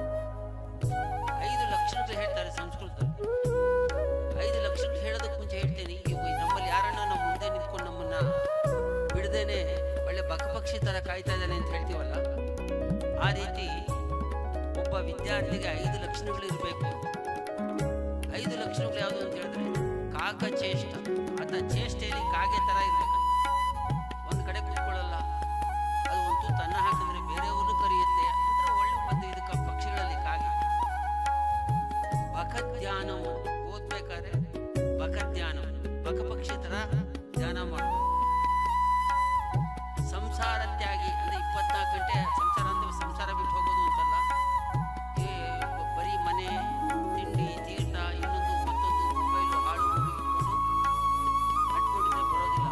ಐದು ಲಕ್ಷಣಗಳು ಹೇಳ್ತಾರೆ ಸಂಸ್ಕೃತದಲ್ಲಿ ಐದು ಲಕ್ಷಣಗಳು ಹೇಳೋದಕ್ಕೆ ಮುಂಚೆ ಹೇಳ್ತೇನೆ ಈಗ ನಮ್ಮಲ್ಲಿ ಯಾರನ್ನ ನಾವು ಮುಂದೆ ನಿಂತ್ಕೊಂಡು ನಮ್ಮನ್ನ ಬಿಡದೇನೆ ಒಳ್ಳೆ ಬಕಪಕ್ಷಿ ಥರ ಕಾಯ್ತಾ ಇದ್ದಾನೆ ಅಂತ ಹೇಳ್ತೀವಲ್ಲ ಆ ರೀತಿ ಒಬ್ಬ ವಿದ್ಯಾರ್ಥಿಗೆ ಐದು ಲಕ್ಷಣಗಳು ಇರಬೇಕು ಐದು ಲಕ್ಷಣಗಳು ಯಾವುದು ಅಂತ ಹೇಳಿದ್ರೆ ಕಾಕ ಚೇಷ್ಟ ಆತ ಚೇಷ್ಟೆಯಲ್ಲಿ ಕಾಗೆ ಥರ ಇರ್ಬೇಕಂತ ಒಂದು ಕಡೆ ಕೂತ್ಕೊಳ್ಳಲ್ಲ ಅದು ಒಂದು ತನ್ನ ಹಾಕಿದ್ರೆ ಬೇರೆಯವ್ರನ್ನು ಕರೆಯುತ್ತೆ ಅಂದ್ರೆ ಒಳ್ಳೆ ಒಂದು ಇದಕ್ಕೆ ಪಕ್ಷಿಗಳಲ್ಲಿ ಕಾಗೆ ಬಕಧ್ಯಾನ ಓದ್ಬೇಕಾದ್ರೆ ಬಕಧ್ಯಾನ ಬಕಪಕ್ಷಿ ಥರ ಧ್ಯಾನ ಮಾಡಬೇಕು ಸಂಸಾರ ತ್ಯಾಗಿ ಅಂದ್ರೆ ಇಪ್ಪತ್ನಾಲ್ಕು ಗಂಟೆ ಸಂಸಾರ ಅಂದ್ರೆ ಸಂಸಾರ ಬಿಟ್ಟು ಹೋಗೋದು ಅಂತಲ್ಲ ಈ ಬರೀ ಮನೆ ತಿಂಡಿ ತೀರ್ಥ ಇನ್ನೊಂದು ಮತ್ತೊಂದು ಮೊಬೈಲು ಹಾಳು ಇಟ್ಕೊಂಡು ಕಟ್ಕೊಂಡಿದ್ರೆ ಬರೋದಿಲ್ಲ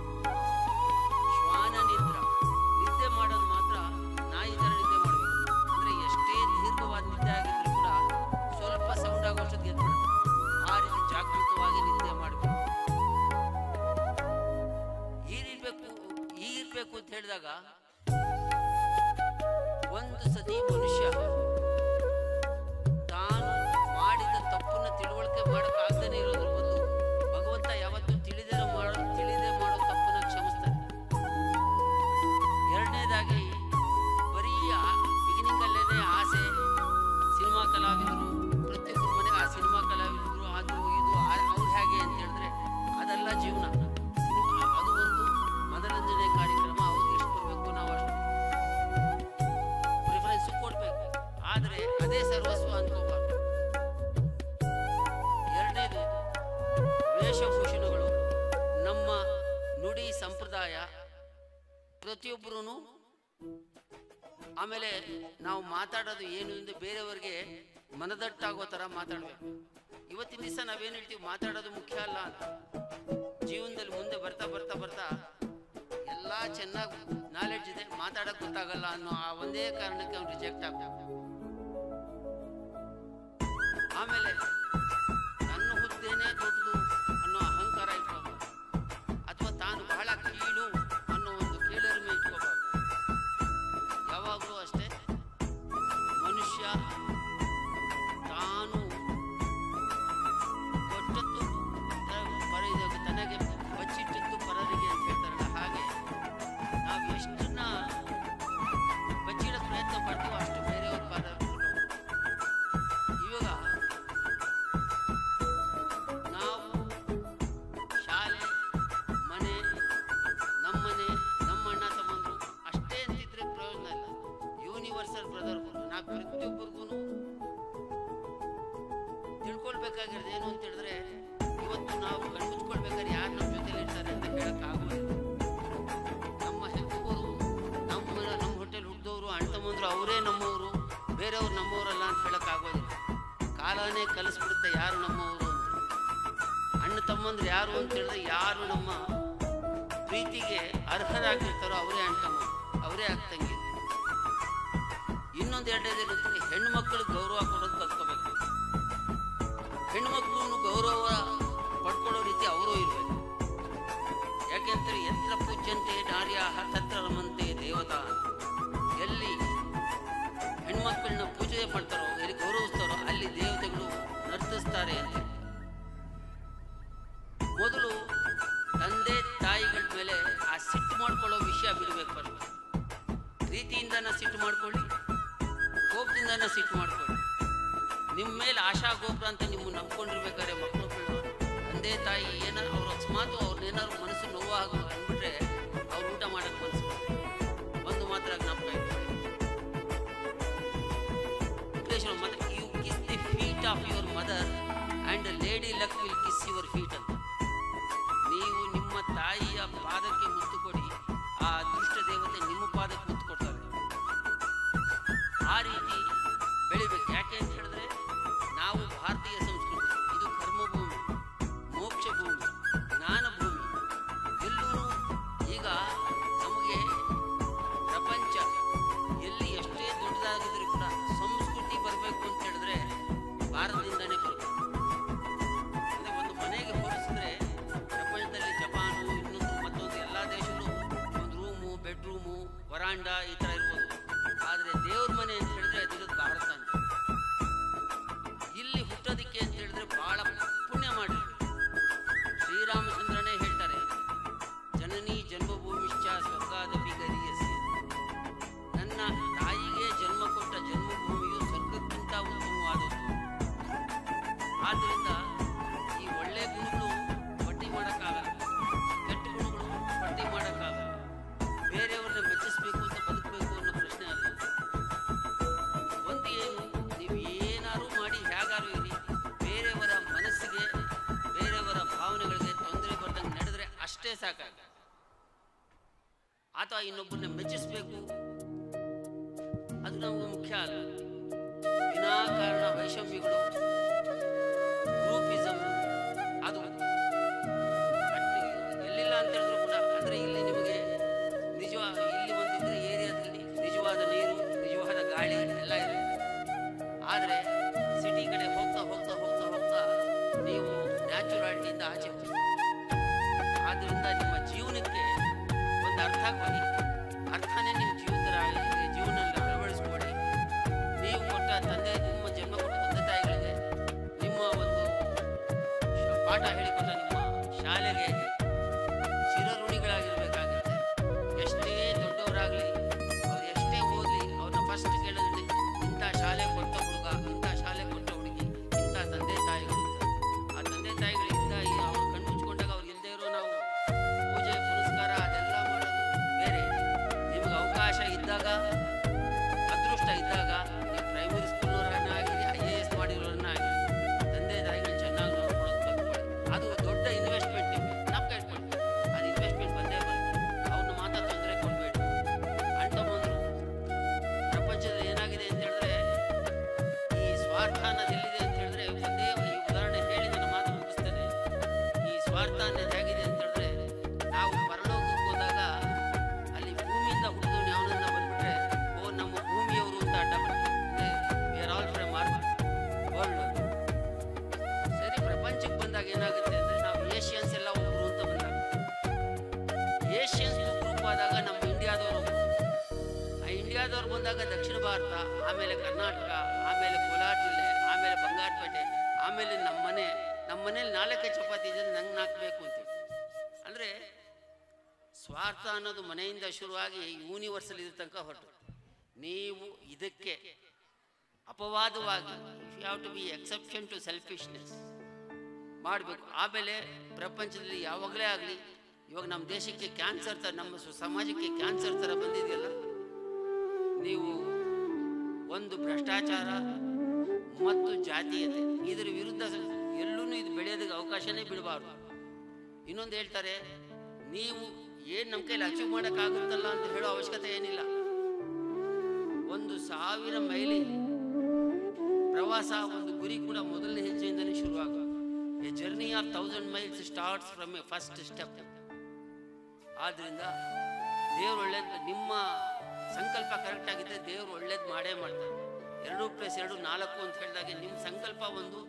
ಶ್ವಾನ ನಿದ್ರ ನಿದ್ದೆ ಮಾಡೋದು ಮಾತ್ರ ನಾಯಿ ಥರ ನಿದ್ದೆ ಮಾಡಬೇಕು ಅಂದ್ರೆ ಎಷ್ಟೇ ದೀರ್ಘವಾದ ನಿದ್ದೆ ಆಗಿದ್ರು ಕೂಡ ಸ್ವಲ್ಪ ಸೌಂಡ್ ಆಗೋಷ್ಟೊತ್ತಿಗೆ ಎದ್ಬಿಡುತ್ತೆ ಆ ರೀತಿ ಜಾಗೃತವಾಗಿ ನಿದ್ದೆ ಮಾಡಬೇಕು ಈರಿರ್ಬೇಕು ಈಗಿರ್ಬೇಕು ಅಂತ ಹೇಳಿದಾಗ ಒಂದು ಸತಿ ಮನುಷ್ಯ ತಾನು ಮಾಡಿದ ತಪ್ಪನ್ನ ತಿಳುವಳಿಕೆ ಮಾಡೋಕ್ಕಾಗ್ದೇ ಇರೋದ್ರ ಬದಲು ಭಗವಂತ ಯಾವತ್ತೂ ತಿಳಿದೇ ಮಾಡೋ ತಿಳಿದೇ ಮಾಡೋ ತಪ್ಪನ್ನ ಕ್ಷಮಿಸ್ತಾನೆ ಎರಡನೇದಾಗಿ ಬರೀ ಬಿಗಿನಿಂಗಲ್ಲೇ ಆಸೆ ಸಿನಿಮಾ ಕಲಾವಿದರು ಪ್ರತಿಯೊಬ್ಬರ ಮನೆಗೆ ಆ ಸಿನಿಮಾ ಕಲಾವಿದರು ಅದು ಇದು ಆ- ಅವ್ರು ಹೇಗೆ ಅಂತ ಹೇಳಿದ್ರೆ ಅದೆಲ್ಲ ಜೀವನ ಸಿನಿಮಾ ಅದು ಒಂದು ಮನರಂಜನೆ ಕಾರ್ಯಕ್ರಮ ಅವ್ರಿಗೆ ಎಷ್ಟು ಬರಬೇಕು ನಾವು ಅಷ್ಟು ಪ್ರಿಫರೆನ್ಸ್ ಕೊಡ್ಬೇಕು ಆದರೆ ಅದೇ ಸರ್ವಸ್ವ ಅನ್ಕೋಬಾರ್ದು ಎರಡನೇದು ವೇಷಭೂಷಣಗಳು ನಮ್ಮ ಪ್ರತಿಯೊಬ್ಬರೂ ಆಮೇಲೆ ನಾವು ಮಾತಾಡೋದು ಏನು ಎಂದು ಬೇರೆಯವರಿಗೆ ಮನದಟ್ಟಾಗೋ ಥರ ಮಾತಾಡಬೇಕು ಇವತ್ತಿನ ದಿವಸ ನಾವೇನು ಹೇಳ್ತೀವಿ ಮಾತಾಡೋದು ಮುಖ್ಯ ಅಲ್ಲ ಅಂತ ಜೀವನದಲ್ಲಿ ಮುಂದೆ ಬರ್ತಾ ಬರ್ತಾ ಬರ್ತಾ ಎಲ್ಲ ಚೆನ್ನಾಗಿ ನಾಲೆಡ್ಜ್ ಇದೆ ಮಾತಾಡೋಕೆ ಗೊತ್ತಾಗಲ್ಲ ಅನ್ನೋ ಆ ಒಂದೇ ಕಾರಣಕ್ಕೆ ಅವ್ನು ರಿಜೆಕ್ಟ್ ಆಗ್ಬೇಕು ಆಮೇಲೆ ನನ್ನ ಹುದ್ದೆನೇ ದೊಡ್ಡದು ಅನ್ನೋ ಅಹಂಕಾರ ಇಟ್ಕೋಬಾರ್ದು ಅಥವಾ ತಾನು ಬಹಳ ಕೀಳು ಅನ್ನೋ ಒಂದು ಕೀಳರಿಮೆ ಇಟ್ಕೋಬಾರ್ದು ಯಾವಾಗಲೂ ಅಷ್ಟೇ ಮನುಷ್ಯ ತಾನು ಕೊಟ್ಟದ್ದು ತ- ಪರ ಇದು ತನಗೆ ಬಚ್ಚಿಟ್ಟದ್ದು ಪರರಿಗೆ ಅಂತ ಹೇಳ್ತಾರಲ್ಲ ಹಾಗೆ ನಾವು ಎಷ್ಟನ್ನ ಬಚ್ಚಿಡೋ ಪ್ರಯತ್ನ ಪಡ್ತೀವೋ ಅಷ್ಟು ಬೇರೆಯವ್ರ ಪರ ಇವಾಗ ನಾವು ಶಾಲೆ ಮನೆ ನಮ್ಮನೆ ನಮ್ಮ ಅಣ್ಣ ತಮ್ಮಂದ್ರು ಅಷ್ಟೇ ಅಂತಿದ್ರೆ ಪ್ರಯೋಜನ ಇಲ್ಲ ಯೂನಿವರ್ಸಲ್ ಬ್ರದರ್ ನಾವು ಪ್ರತಿಯೊಬ್ಬರಿಗೂ ತಿಳ್ಕೊಳ್ಬೇಕಾಗಿರೋದು ಏನು ಅಂತ ಹೇಳಿದ್ರೆ ಇವತ್ತು ನಾವು ಕಣ್ಮುಚ್ಕೊಳ್ಬೇಕಾದ್ರೆ ಯಾರು ನಮ್ಮ ಜೊತೆಲಿ ಇರ್ತಾರೆ ಅಂತ ಹೇಳಕ್ಕಾಗೋದಿಲ್ಲ ನಮ್ಮ ಹೆತ್ತವರು ನಮ್ಮ ನಮ್ಮ ಹೊಟ್ಟೆಲಿ ಹುಟ್ಟಿದವರು ಅಣ್ಣ ತಮ್ಮಂದ್ರು ಅವರೇ ನಮ್ಮವರು ಬೇರೆಯವ್ರು ನಮ್ಮವರಲ್ಲ ಅಂತ ಹೇಳಕ್ಕಾಗೋದಿಲ್ಲ ಕಾಲನೇ ಕಲಿಸ್ಬಿಡುತ್ತೆ ಯಾರು ನಮ್ಮವರು ಅಂತ ಅಣ್ಣ ತಮ್ಮಂದ್ರು ಯಾರು ಅಂತ ಹೇಳಿದ್ರೆ ಯಾರು ನಮ್ಮ ಪ್ರೀತಿಗೆ ಅರ್ಹರಾಗಿರ್ತಾರೋ ಅವರೇ ಅಣ್ಣ ತಮ್ಮ ಅವರೇ ಆಗ್ತಂಗೆ ಇನ್ನೊಂದು ಎರಡನೇದು ಏನಂದ್ರೆ ಹೆಣ್ಣು ಮಕ್ಕಳಿಗೆ ಗೌರವ ಕೊಡೋದು ಕಲ್ತ್ಕೋಬೇಕು ಹೆಣ್ಮಕ್ಳು ಗೌರವ ಪಡ್ಕೊಳ್ಳೋ ರೀತಿ ಅವರು ಇರಬೇಕು ಯಾಕೆಂದ್ರೆ ಯತ್ರ ಪೂಜ್ಯಂತೆ ನಾರ್ಯ ತತ್ರ ರಮಂತೆ ದೇವತಾ ಎಲ್ಲಿ ಹೆಣ್ಮಕ್ಕಳನ್ನ ಪೂಜೆ ಮಾಡ್ತಾರೋ ಎಲ್ಲಿ ಗೌರವಿಸ್ತಾರೋ ಅಲ್ಲಿ ದೇವತೆಗಳು ನರ್ತಿಸ್ತಾರೆ ಅಂತ ಮೊದಲು ತಂದೆ ತಾಯಿಗಳ ಮೇಲೆ ಆ ಸಿಟ್ಟು ಮಾಡ್ಕೊಳ್ಳೋ ವಿಷಯ ಬಿಡಬೇಕು ಫಸ್ಟ್ ಪ್ರೀತಿಯಿಂದನ ಸಿಟ್ಟು ಮಾಡ್ಕೊಳ್ಳಿ ಕೋಪದಿಂದನ ಸಿಟ್ಟು ಮಾಡ್ಕೊಳ್ಳಿ ನಿಮ್ಮ ಮೇಲೆ ಆಶಾ ಗೋಪುರ ಅಂತ ನಿಮ್ಮ ನಂಬ್ಕೊಂಡಿರ್ಬೇಕಾದ್ರೆ ಮಕ್ಕಳು ತಂದೆ ತಾಯಿ ಏನಾರು ಅವ್ರು ಅಕಸ್ಮಾತ್ ಅವ್ರನ್ನೇನಾದ್ರು ಮನಸ್ಸು ನೋವಾಗ ಅಂದ್ಬಿಟ್ರೆ ಅವ್ರು ಊಟ ಮಾಡಕ್ಕೆ ಮನಸ್ಸು ಬರಲ್ಲ. ಒಂದು ಮಾತ್ರ ಜ್ಞಾಪಕ ಇಟ್ಕೊಳ್ಳಿ ವೆಂಕಟೇಶ್ವರ ಮತ್ತೆ you kiss the feet of your mother and lady luck will kiss your feet ಅಂತ ನೀವು ನಿಮ್ಮ ತಾಯಿಯ ಪಾದಕ್ಕೆ ಮುತ್ತು ಕೊಡಿ ಆ ಅದೃಷ್ಟ ದೇವತೆ ನಿಮ್ಮ ಪಾದಕ್ಕೆ ಮುತ್ತು ಕೊಡ್ತಾರೆ ಆ ರೀತಿ ಬೆಳಿಬೇಕು ಯಾಕೆ ಅಂತ ಹೇಳಿದ್ರೆ ನಾವು ಭಾರತೀಯ ಸಂಸ್ಕೃತಿ ಇದು ಕರ್ಮಭೂಮಿ ಮೋಕ್ಷ ಭೂಮಿ ಜ್ಞಾನ ಭೂಮಿ ಎಲ್ಲೂ ಈಗ ನಮಗೆ ಪ್ರಪಂಚ ಎಲ್ಲಿ ಎಷ್ಟೇ ದೊಡ್ಡದಾಗಿದ್ರು ಕೂಡ ಸಂಸ್ಕೃತಿ ಬರಬೇಕು ಅಂತ ಹೇಳಿದ್ರೆ ಭಾರತದಿಂದನೇ ಬರಬೇಕು ಅಂದರೆ ಒಂದು ಮನೆಗೆ ಹೋಲಿಸಿದ್ರೆ ಪ್ರಪಂಚದಲ್ಲಿ ಜಪಾನು ಇನ್ನೊಂದು ಮತ್ತೊಂದು ಎಲ್ಲ ದೇಶಗಳು ಒಂದು ರೂಮು ಬೆಡ್ರೂಮು ವರಾಂಡ ಈ ಥರ ಇರ್ಬೋದು ಆದರೆ ದೇವ್ರ ಮನೆ ಅಂತ ಹೇಳಿದ್ರೆ ಅದಿರೋದು ಭಾರತ ಅಂತ ಇಲ್ಲಿ ಹುಟ್ಟೋದಿಕ್ಕೆ ಅಂತ ಹೇಳಿದ್ರೆ ಬಹಳ ಪುಣ್ಯ ಮಾಡಿ ಶ್ರೀರಾಮಚಂದ್ರನೇ ಹೇಳ್ತಾರೆ ಜನನಿ ಜನ್ಮಭೂಮಿಶ್ಚ ಸ್ವರ್ಗಾದಪಿ ಗರಿಯಸಿ ನನ್ನ ತಾಯಿಗೆ ಜನ್ಮ ಕೊಟ್ಟ ಜನ್ಮಭೂಮಿಯು ಸ್ವರ್ಗಕ್ಕಿಂತ ಉತ್ತಮವಾದದ್ದು ಆದ್ದರಿಂದ ಈ ಒಳ್ಳೆ ಗುಣಗಳು ಪಟ್ಟಿ ಮಾಡೋಕ್ಕಾಗಲ್ಲ ಕೆಟ್ಟ ಗುಣಗಳು ಪಟ್ಟಿ ಮಾಡೋಕ್ಕಾಗಲ್ಲ ಬೇರೆಯವ್ರನ್ನ ಮೆಚ್ಚಿಸ್ಬೇಕು ಅಂತ ಬದುಕಬೇಕು ಅನ್ನೋ ಪ್ರಶ್ನೆ ಅಲ್ಲ ಒಂದು ಏನು ನೀವು ಏನಾರು ಮಾಡಿ ಹೇಗಾರು ಇರಿ ಬೇರೆಯವರ ಮನಸ್ಸಿಗೆ ಬೇರೆಯವರ ಭಾವನೆಗಳಿಗೆ ತೊಂದರೆ ಬರ್ದಂಗೆ ನಡೆದ್ರೆ ಅಷ್ಟೇ ಸಾಕಾಗ ಅಥವಾ ಇನ್ನೊಬ್ಬರನ್ನ ಮೆಚ್ಚಿಸ್ಬೇಕು ಅದು ನಮಗೆ ಮುಖ್ಯ ಅಲ್ಲ ವಿನಾಕಾರಣ ವೈಷಮ್ಯಗಳು ಗ್ರೂಪಿಸಮ್ ಅದು ಅಟ್- ಎಲ್ಲಿಲ್ಲ ಅಂತ ಹೇಳಿದ್ರು ಕೂಡ ಅಂದರೆ ಇಲ್ಲಿ ನಿಮಗೆ ನಿಜವ ಇಲ್ಲಿ ಒಂದಿದ್ರೆ ಏರಿಯಾದಲ್ಲಿ ನಿಜವಾದ ನೀರು ನಿಜವಾದ ಗಾಳಿ ಎಲ್ಲ ಇದೆ ಆದರೆ ಸಿಟಿ ಕಡೆ ಹೋಗ್ತಾ ಹೋಗ್ತಾ ಹೋಗ್ತಾ ಹೋಗ್ತಾ ನೀವು ನ್ಯಾಚುರಾಲಿಟಿಯಿಂದ ಆಚೆ ಹೋಗ್ತೀರಿ ಆದ್ದರಿಂದ ನಿಮ್ಮ ಜೀವನಕ್ಕೆ ಒಂದು ಅರ್ಥ ಕೊಡಿ ಅರ್ಥನೇ ನಿಮ್ಮ ಜೀವನದ ಜೀವನದಲ್ಲಿ ಅಳವಡಿಸ್ಕೊಳ್ಳಿ ನೀವು ಕೊಟ್ಟ ತಂದೆ ನಿಮ್ಮ ಜನ್ಮ ಕೊಟ್ಟ ತಂದೆ ತಾಯಿಗಳಿಗೆ ನಿಮ್ಮ ಒಂದು ಶ- ಪಾಠ ಹೇಳಿಕೊಟ್ಟ ನಿಮ್ಮ ಶಾಲೆಗೆ ಚಿರಋಣಿಗಳಾಗಿರ್ಬೇಕಾಗುತ್ತೆ ಎಷ್ಟೇ ದೊಡ್ಡವರಾಗಲಿ ಅವ್ರು ಎಷ್ಟೇ ಓದಲಿ ಅವ್ರನ್ನ ಫಸ್ಟ್ ಕೇಳಿದ್ರೆ ಇಂಥ ಶಾಲೆ ಕೊಟ್ಟ ಹುಡುಗ ಇಂಥ ಶಾಲೆ ಕೊಟ್ಟ ಹುಡುಗಿ ಇಂಥ ತಂದೆ ತಾಯಿಗಳು ಅಂತ. ಆ ತಂದೆ ತಾಯಿಗಳಿಂದ ಈ ಅವ್ರು ಕಣ್ಣು ಮುಚ್ಕೊಂಡಾಗ ಅವ್ರಿಗೆ ಇಲ್ಲದೆ ಇರೋ ನಾವು ಪೂಜೆ ಪುರಸ್ಕಾರ ಅದೆಲ್ಲ ಮಾಡೋದು ಬೇರೆ ನಿಮಗೆ ಅವಕಾಶ ಇದ್ದಾಗ ಅದೃಷ್ಟ ಇದ್ದಾಗ ನೀವು ಪ್ರೈಮರಿ ಸ್ಕೂಲ್ನವ್ರನ್ನ ಆಗಿರಿ ಐ ಎ ಎಸ್ ಮಾಡಿರೋರನ್ನ ಆಗಿರಿ ತಂದೆ ತಾಯಿಗಳು ಚೆನ್ನಾಗಿ ನೋಡ್ಕೊಳ್ಳೋದು ಕಲ್ತ್ಕೊಳ್ಳಿ ಅದು ದೊಡ್ಡ ಇನ್ವೆಸ್ಟ್ಮೆಂಟ್ ನಿಮಗೆ ನಮ್ಗೆ ಇಟ್ಕೊಳ್ಳಿ ಅದು ಇನ್ವೆಸ್ಟ್ಮೆಂಟ್ ಬಂದೇ ಬರುತ್ತೆ ಅವ್ರನ್ನ ಮಾತ್ರ ತೊಂದರೆ ಕೊಡಬೇಡಿ ಬಂದಾಗ ನಮ್ಮ ಇಂಡಿಯಾದವರು ಆ ಇಂಡಿಯಾದವ್ರು ಬಂದಾಗ ದಕ್ಷಿಣ ಭಾರತ ಆಮೇಲೆ ಕರ್ನಾಟಕ ಆಮೇಲೆ ಕೋಲಾರ ಜಿಲ್ಲೆ ಆಮೇಲೆ ಬಂಗಾರಪೇಟೆ ಆಮೇಲೆ ನಮ್ಮ ಮನೆ ನಮ್ಮ ಮನೇಲಿ ನಾಲ್ಕೇ ಚಪಾತಿ ಇದೆ ನಂಗೆ ನಾಲ್ಕಬೇಕು ಅಂತೇಳಿ ಅಂದರೆ ಸ್ವಾರ್ಥ ಅನ್ನೋದು ಮನೆಯಿಂದ ಶುರುವಾಗಿ ಯೂನಿವರ್ಸಲ್ ಇದ್ರ ತನಕ ಹೊರಟು ನೀವು ಇದಕ್ಕೆ ಅಪವಾದವಾಗಿ if you have to be exception to selfishness ಮಾಡಬೇಕು ಆಮೇಲೆ ಪ್ರಪಂಚದಲ್ಲಿ ಯಾವಾಗಲೇ ಆಗಲಿ ಇವಾಗ ನಮ್ಮ ದೇಶಕ್ಕೆ ಕ್ಯಾನ್ಸರ್ ಥರ ನಮ್ಮ ಸ- ಸಮಾಜಕ್ಕೆ ಕ್ಯಾನ್ಸರ್ ಥರ ಬಂದಿದೆಯಲ್ಲ ನೀವು ಒಂದು ಭ್ರಷ್ಟಾಚಾರ ಮತ್ತು ಜಾತೀಯತೆ ಇದರ ವಿರುದ್ಧ ಎಲ್ಲೂ ಇದು ಬೆಳೆಯೋದಕ್ಕೆ ಅವಕಾಶನೇ ಬಿಡಬಾರ್ದು ಇನ್ನೊಂದು ಹೇಳ್ತಾರೆ ನೀವು ಏನು ನಮ್ಮ ಕೈಲಿ ಅಚೀವ್ ಮಾಡೋಕ್ಕಾಗುತ್ತಲ್ಲ ಅಂತ ಹೇಳೋ ಅವಶ್ಯಕತೆ ಏನಿಲ್ಲ ಒಂದು ಸಾವಿರ ಮೈಲಿ ಪ್ರವಾಸ ಒಂದು ಗುರಿ ಕೂಡ ಮೊದಲನೇ ಹೆಜ್ಜೆಯಿಂದಲೇ ಶುರುವಾಗುತ್ತೆ a journey of thousand miles starts from a first step ಆದ್ದರಿಂದ ದೇವ್ರು ಒಳ್ಳೇದು ನಿಮ್ಮ ಸಂಕಲ್ಪ ಕರೆಕ್ಟ್ ಆಗಿದ್ದರೆ ದೇವ್ರು ಒಳ್ಳೇದು ಮಾಡೇ ಮಾಡ್ತಾರೆ ಎರಡು ಪ್ಲಸ್ ಎರಡು ನಾಲ್ಕು ಅಂತ ಹೇಳಿದಾಗೆ ನಿಮ್ಮ ಸಂಕಲ್ಪ ಒಂದು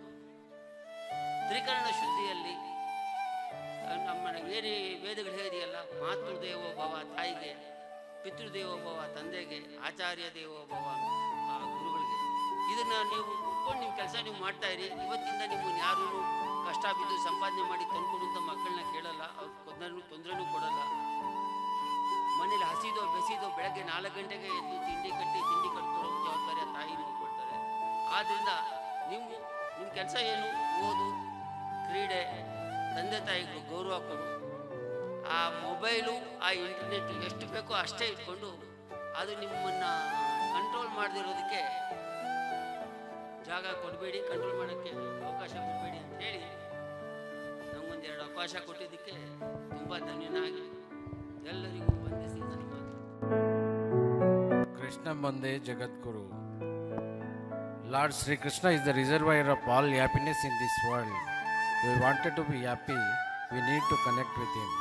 ತ್ರಿಕರಣ ಶುದ್ಧಿಯಲ್ಲಿ ಆ, ನಮ್ಮ ಏನೇ ವೇದಗಳು ಹೇಳಿದೆಯಲ್ಲ ಮಾತೃದೇವೋ ಭವ ತಾಯಿಗೆ ಪಿತೃದೇವೋ ಭವ ತಂದೆಗೆ ಆಚಾರ್ಯ ದೇವೋ ಭವ ಆ, ಗುರುಗಳಿಗೆ ಇದನ್ನ ನೀವು ಒಪ್ಕೊಂಡು ನಿಮ್ಮ ಕೆಲಸ ನೀವು ಮಾಡ್ತಾ ಇರಿ ಇವತ್ತಿಂದ ನಿಮ್ಮನ್ನು ಯಾರೂ ಕಷ್ಟ ಬಿದ್ದು ಸಂಪಾದನೆ ಮಾಡಿ ತಂದ್ಕೊಡು ಅಂತ ಮಕ್ಕಳನ್ನ ಕೇಳಲ್ಲ ಅವ್ರು ತೊಂದರೆನೂ ತೊಂದರೆನೂ ಕೊಡಲ್ಲ ಮನೇಲಿ ಹಸಿದೋ ಬೆಸಿದೋ ಬೆಳಗ್ಗೆ ನಾಲ್ಕು ಗಂಟೆಗೆ ಎದ್ದು ತಿಂಡಿ ಕಟ್ಟಿ ತಿಂಡಿ ಕಟ್ಕೊಡೋ ಜವಾಬ್ದಾರಿ ಆ ತಾಯಿ ನೋಡ್ಕೊಳ್ತಾರೆ ಆದ್ದರಿಂದ ನೀವು ನಿಮ್ಮ ಕೆಲಸ ಏನು ಓದು ಕ್ರೀಡೆ ತಂದೆ ತಾಯಿಗಳು ಗೌರವ ಕೊಡು ಆ ಮೊಬೈಲು ಆ ಇಂಟರ್ನೆಟ್ ಎಷ್ಟು ಬೇಕೋ ಅಷ್ಟೇ ಇಟ್ಕೊಂಡು ಅದು ನಿಮ್ಮನ್ನು ಕಂಟ್ರೋಲ್ ಮಾಡದಿರೋದಕ್ಕೆ ಜಾಗ ಕೊಡಬೇಡಿ ಕಂಟ್ರೋಲ್ ಮಾಡೋಕ್ಕೆ ಅವಕಾಶ ಕೊಡಬೇಡಿ ಅಂತ ಹೇಳಿ ನಮಗೊಂದೆರಡು ಅವಕಾಶ ಕೊಟ್ಟಿದ್ದಕ್ಕೆ ತುಂಬ ಧನ್ಯನಾಗಿ ಎಲ್ಲರಿಗೂ ವಂದಿಸಿ ನನ್ನ ಮಾತು Krishna Bande Jagadguru. Lord Sri Krishna is the reservoir of all happiness in this world. We wanted to be happy, we need to connect with Him.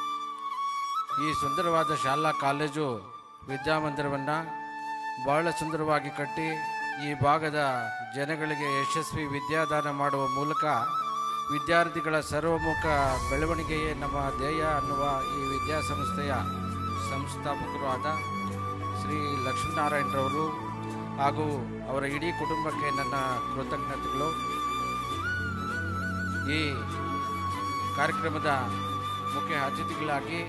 ಈ ಸುಂದರವಾದ ಶಾಲಾ ಕಾಲೇಜು ವಿದ್ಯಾಮಂದಿರವನ್ನು ಬಹಳ ಸುಂದರವಾಗಿ ಕಟ್ಟಿ ಈ ಭಾಗದ ಜನಗಳಿಗೆ ಯಶಸ್ವಿ ವಿದ್ಯಾದಾನ ಮಾಡುವ ಮೂಲಕ ವಿದ್ಯಾರ್ಥಿಗಳ ಸರ್ವಮುಖ ಬೆಳವಣಿಗೆಯೇ ನಮ್ಮ ಧ್ಯೇಯ ಅನ್ನುವ ಈ ವಿದ್ಯಾಸಂಸ್ಥೆಯ ಸಂಸ್ಥಾಪಕರು ಆದ ಶ್ರೀ ಲಕ್ಷ್ಮೀನಾರಾಯಣರವರು ಹಾಗೂ ಅವರ ಇಡೀ ಕುಟುಂಬಕ್ಕೆ ನನ್ನ ಕೃತಜ್ಞತೆಗಳು ಈ ಕಾರ್ಯಕ್ರಮದ ಮುಖ್ಯ ಅತಿಥಿಗಳಾಗಿ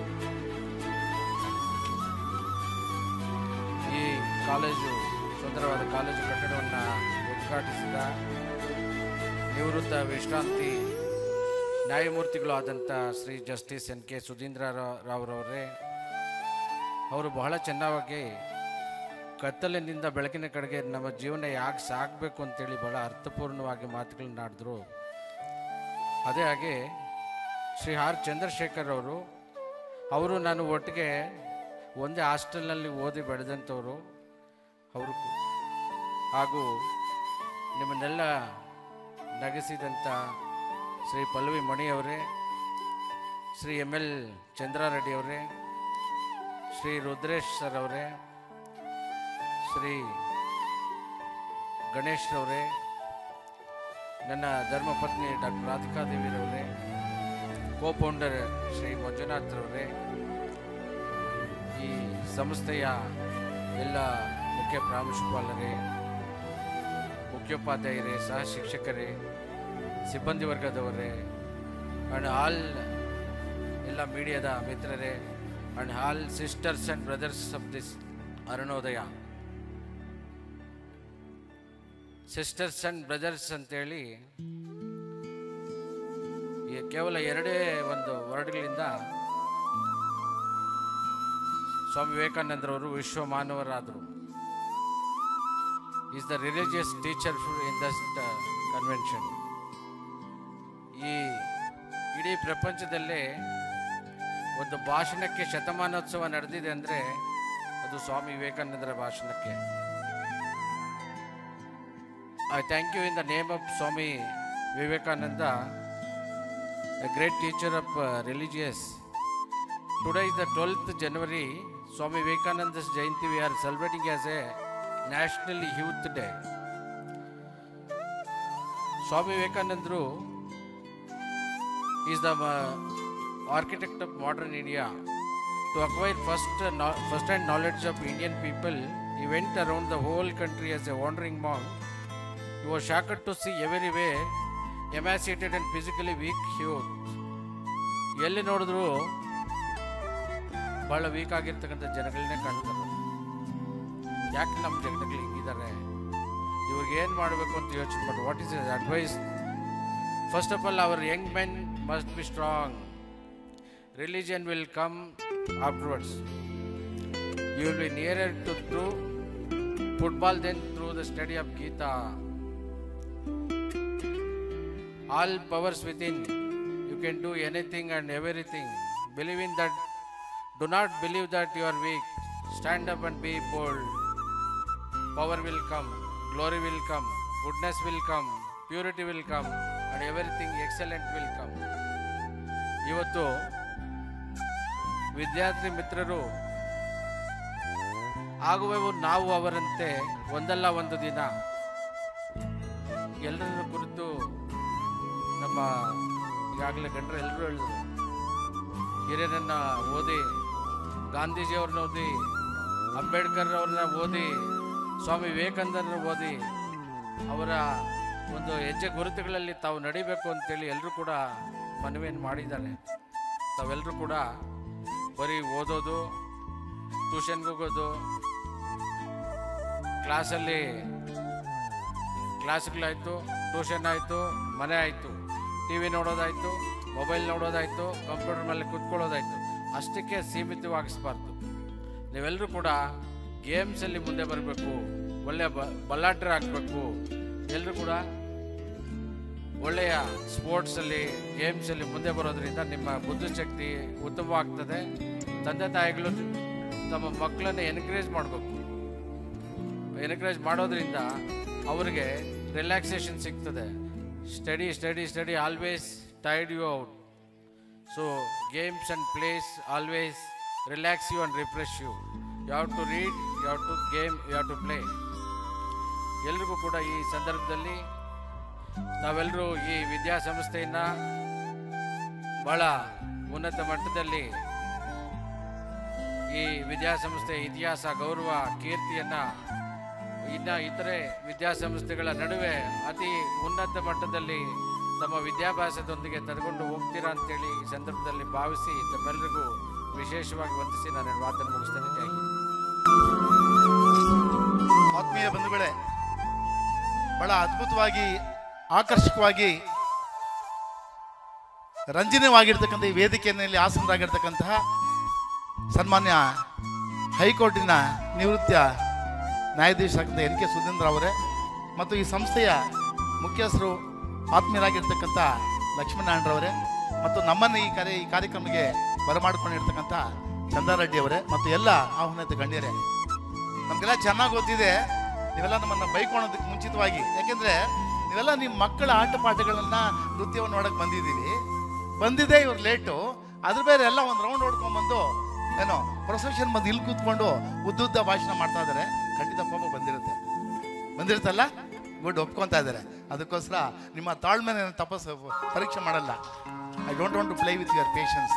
ಈ ಕಾಲೇಜು ಸುಂದರವಾದ ಕಾಲೇಜು ಕಟ್ಟಡವನ್ನು ಉದ್ಘಾಟಿಸಿದ ನಿವೃತ್ತ ವಿಶ್ರಾಂತಿ ನ್ಯಾಯಮೂರ್ತಿಗಳು ಆದಂಥ Shri justice N K Sudhindra ರಾ- ರಾವ್ರವರೇ ಅವರು ಬಹಳ ಚೆನ್ನಾಗಿ ಕತ್ತಲಿನಿಂದ ಬೆಳಕಿನ ಕಡೆಗೆ ನಮ್ಮ ಜೀವನ ಯಾಕೆ ಸಾಗಬೇಕು ಅಂತೇಳಿ ಬಹಳ ಅರ್ಥಪೂರ್ಣವಾಗಿ ಮಾತುಗಳನ್ನ ಆಡಿದ್ರು ಅದೇ ಹಾಗೆ ಶ್ರೀ ಆರ್ ಚಂದ್ರಶೇಖರ್ ಅವರು ಅವರು ನಾನು ಒಟ್ಟಿಗೆ ಒಂದೇ ಹಾಸ್ಟೆಲ್ನಲ್ಲಿ ಓದಿ ಬೆಳೆದಂಥವರು ಅವರು ಕು- ಹಾಗೂ ನಿಮ್ಮನ್ನೆಲ್ಲ ನಗಿಸಿದಂಥ ಶ್ರೀ ಪಲ್ಲವಿ ಮಣಿಯವರೇ ಶ್ರೀ ಎಮ್ ಎಲ್ ಚಂದ್ರಾರೆಡ್ಡಿ ಅವರೇ ಶ್ರೀ ರುದ್ರೇಶ್ ಸರ್ ಅವರೇ ಶ್ರೀ ಗಣೇಶ್ ರವರೇ ನನ್ನ ಧರ್ಮಪತ್ನಿ ಡಾಕ್ಟರ್ ರಾಧಿಕಾ ದೇವಿರವರೇ ಕೋ ಫೌಂಡರ್ ಶ್ರೀ ಮಂಜುನಾಥ್ ರವರೇ ಈ ಸಂಸ್ಥೆಯ ಎಲ್ಲ ಮುಖ್ಯ ಪ್ರಾಂಶುಪಾಲರೇ ಮುಖ್ಯೋಪಾಧ್ಯಾಯರೇ ಸಹ ಶಿಕ್ಷಕರೇ ಸಿಬ್ಬಂದಿ ವರ್ಗದವರೇ ಆ್ಯಂಡ್ ಆಲ್ ಎಲ್ಲ ಮೀಡಿಯಾದ ಮಿತ್ರರೇ and all sisters and brothers of this Arunodaya sisters and brothers ಅಂತೇಳಿ ಈ ಕೇವಲ ಎರಡೇ ಒಂದು ವರ್ಡ್ಗಳಿಂದ ಸ್ವಾಮಿ ವಿವೇಕಾನಂದರವರು ವಿಶ್ವ ಮಾನವರಾದರು is the religious teacher in the first convention ಈ ಇಡೀ ಪ್ರಪಂಚದಲ್ಲೇ ಒಂದು ಭಾಷಣಕ್ಕೆ ಶತಮಾನೋತ್ಸವ ನಡೆದಿದೆ ಅಂದರೆ ಅದು ಸ್ವಾಮಿ ವಿವೇಕಾನಂದರ ಭಾಷಣಕ್ಕೆ I thank you in the name of Swami Vivekananda a great teacher of religious today is the twelfth January Swami Vivekananda's Jayanti we are celebrating as a national youth day Swami ವಿವೇಕಾನಂದರು is the architect of modern India To acquire first, uh, no- first-hand knowledge of Indian people, he went around the whole country as a wandering monk. He was shocked to see everywhere emaciated and physically weak youth. ಎಲ್ಲಿ ನೋಡಿದ್ರು ಭಾಳ weak ಆಗಿರ್ತಕ್ಕಂಥ ಜನಗಳನ್ನೇ ಕಾಣ್ತಾರೆ ಯಾಕೆ ನಮ್ಮ ಜನಗಳು ಹಿಂಗಿದ್ದಾರೆ ಇವ್ರಿಗೆ ಏನು ಮಾಡಬೇಕು ಅಂತ ಯೋಚನೆ ಮಾಡಿ what is advice first of all our young men must be strong religion will come afterwards you will be nearer to through football then through the study of Gita all powers within you can do anything and everything believe in that do not believe that you are weak stand up and be bold power will come glory will come goodness will come purity will come and everything excellent will come ಇವತ್ತು ವಿದ್ಯಾರ್ಥಿ ಮಿತ್ರರು ಆಗುವೆವು ನಾವು ಅವರಂತೆ ಒಂದಲ್ಲ ಒಂದು ದಿನ ಎಲ್ಲರನ್ನು ಕುರಿತು ನಮ್ಮ ಈಗಾಗಲೇ ಗಂಡರು ಎಲ್ಲರೂ ಹೇಳಿದ್ರು ಹಿರಿಯರನ್ನ ಓದಿ ಗಾಂಧೀಜಿಯವ್ರನ್ನ ಓದಿ ಅಂಬೇಡ್ಕರ್ ಅವ್ರನ್ನ ಓದಿ ಸ್ವಾಮಿ ವಿವೇಕಾನಂದರನ್ನ ಓದಿ ಅವರ ಒಂದು ಹೆಜ್ಜೆ ಗುರುತುಗಳಲ್ಲಿ ತಾವು ನಡಿಬೇಕು ಅಂತೇಳಿ ಎಲ್ಲರೂ ಕೂಡ ಮನವಿಯನ್ನು ಮಾಡಿದ್ದಾರೆ ತಾವೆಲ್ಲರೂ ಕೂಡ ಬರೀ ಓದೋದು ಟ್ಯೂಷನ್ಗೆ ಹೋಗೋದು ಕ್ಲಾಸಲ್ಲಿ ಕ್ಲಾಸ್ಗಳಾಯಿತು ಟ್ಯೂಷನ್ ಆಯಿತು ಮನೆ ಆಯಿತು ಟಿ ವಿ ನೋಡೋದಾಯಿತು ಮೊಬೈಲ್ ನೋಡೋದಾಯಿತು ಕಂಪ್ಯೂಟರ್ ಮೇಲೆ ಕೂತ್ಕೊಳ್ಳೋದಾಯಿತು ಅಷ್ಟಕ್ಕೆ ಸೀಮಿತವಾಗಿಸ್ಬಾರ್ದು ನೀವೆಲ್ಲರೂ ಕೂಡ ಗೇಮ್ಸಲ್ಲಿ ಮುಂದೆ ಬರಬೇಕು ಒಳ್ಳೆಯ ಬ ಬಲ್ಲಾಟ್ರ ಆಗಬೇಕು ಎಲ್ಲರೂ ಕೂಡ ಒಳ್ಳೆಯ ಸ್ಪೋರ್ಟ್ಸಲ್ಲಿ ಗೇಮ್ಸಲ್ಲಿ ಮುಂದೆ ಬರೋದ್ರಿಂದ ನಿಮ್ಮ ಬುದ್ಧಿಶಕ್ತಿ ಉತ್ತಮವಾಗ್ತದೆ ತಂದೆ ತಾಯಿಗಳು ತಮ್ಮ ಮಕ್ಕಳನ್ನು ಎನ್ಕರೇಜ್ ಮಾಡಬೇಕು ಎನ್ಕರೇಜ್ ಮಾಡೋದ್ರಿಂದ ಅವರಿಗೆ ರಿಲ್ಯಾಕ್ಸೇಷನ್ ಸಿಗ್ತದೆ study study study always tired you out so games and plays always relax you and refresh you you have to read you have to game you have to play ಎಲ್ರಿಗೂ ಕೂಡ ಈ ಸಂದರ್ಭದಲ್ಲಿ ನಾವೆಲ್ಲರೂ ಈ ವಿದ್ಯಾಸಂಸ್ಥೆಯನ್ನು ಭಾಳ ಉನ್ನತ ಮಟ್ಟದಲ್ಲಿ ಈ ವಿದ್ಯಾಸಂಸ್ಥೆ ಇತಿಹಾಸ ಗೌರವ ಕೀರ್ತಿಯನ್ನು ಇನ್ನು ಇತರೆ ವಿದ್ಯಾಸಂಸ್ಥೆಗಳ ನಡುವೆ ಅತಿ ಉನ್ನತ ಮಟ್ಟದಲ್ಲಿ ತಮ್ಮ ವಿದ್ಯಾಭ್ಯಾಸದೊಂದಿಗೆ ತಡೆಕೊಂಡು ಹೋಗ್ತೀರಾ ಅಂತೇಳಿ ಈ ಸಂದರ್ಭದಲ್ಲಿ ಭಾವಿಸಿ ತಮ್ಮೆಲ್ಲರಿಗೂ ವಿಶೇಷವಾಗಿ ವಂದಿಸಿ ನಾನು ನನ್ನ ಮಾತನ್ನು ಮುಗಿಸ್ತೇನೆ ಜೈ ಹಿಂದ್. ಆತ್ಮೀಯ ಬಂಧುಗಳೇ ಬಹಳ ಅದ್ಭುತವಾಗಿ ಆಕರ್ಷಕವಾಗಿ ರಂಜನವಾಗಿರ್ತಕ್ಕಂಥ ಈ ವೇದಿಕೆಯಲ್ಲಿ ಆಸನರಾಗಿರ್ತಕ್ಕಂತಹ ಸನ್ಮಾನ್ಯ ಹೈಕೋರ್ಟಿನ ನಿವೃತ್ತ ನ್ಯಾಯಾಧೀಶರಾಗಿದ್ದ ಎನ್ ಕೆ ಸುಧೀಂದ್ರ ಅವರೇ ಮತ್ತು ಈ ಸಂಸ್ಥೆಯ ಮುಖ್ಯಸ್ಥರು ಆತ್ಮೀಯರಾಗಿರ್ತಕ್ಕಂಥ ಲಕ್ಷ್ಮೀನಾರಾಯಣರವರೇ ಮತ್ತು ನಮ್ಮನ್ನು ಈ ಕಾರ್ಯ ಈ ಕಾರ್ಯಕ್ರಮಕ್ಕೆ ಬರಮಾಡಿಕೊಂಡಿರ್ತಕ್ಕಂಥ ಚಂದಾರೆಡ್ಡಿ ಅವರೇ ಮತ್ತು ಎಲ್ಲ ಆಹ್ವಾನಿತ ಗಣ್ಯರೇ ನಮಗೆಲ್ಲ ಚೆನ್ನಾಗಿ ಗೊತ್ತಿದೆ ನೀವೆಲ್ಲ ನಮ್ಮನ್ನು ಬೈಕೊಳ್ಳೋದಕ್ಕೆ ಮುಂಚಿತವಾಗಿ ಯಾಕೆಂದ್ರೆ ನೀವೆಲ್ಲ ನಿಮ್ಮ ಮಕ್ಕಳ ಆಟ ಪಾಠಗಳನ್ನ ನೃತ್ಯವನ್ನು ನೋಡಕ್ ಬಂದಿದ್ದೀವಿ ಬಂದಿದೆ ಇವ್ರು ಲೇಟು ಅದ್ರ ಬೇರೆ ಎಲ್ಲ ಒಂದು ರೌಂಡ್ ಹೊಡ್ಕೊಂಡ್ಬಂದು ಏನೋ ಪ್ರೊಸೆಷನ್ ಬಂದು ಇಲ್ಲಿ ಕೂತ್ಕೊಂಡು ಉದ್ದುದ್ದ ಭಾಷಣ ಮಾಡ್ತಾ ಇದ್ದಾರೆ ಖಂಡಿತ ಕೋಪ ಬಂದಿರುತ್ತೆ ಬಂದಿರುತ್ತಲ್ಲ ಗುಡ್ ಒಪ್ಕೊಂತಾ ಇದ್ದಾರೆ ಅದಕ್ಕೋಸ್ಕರ ನಿಮ್ಮ ತಾಳ್ಮೆನ ತಪಸ್ಸು ಪರೀಕ್ಷೆ ಮಾಡಲ್ಲ I don't want to play with your patience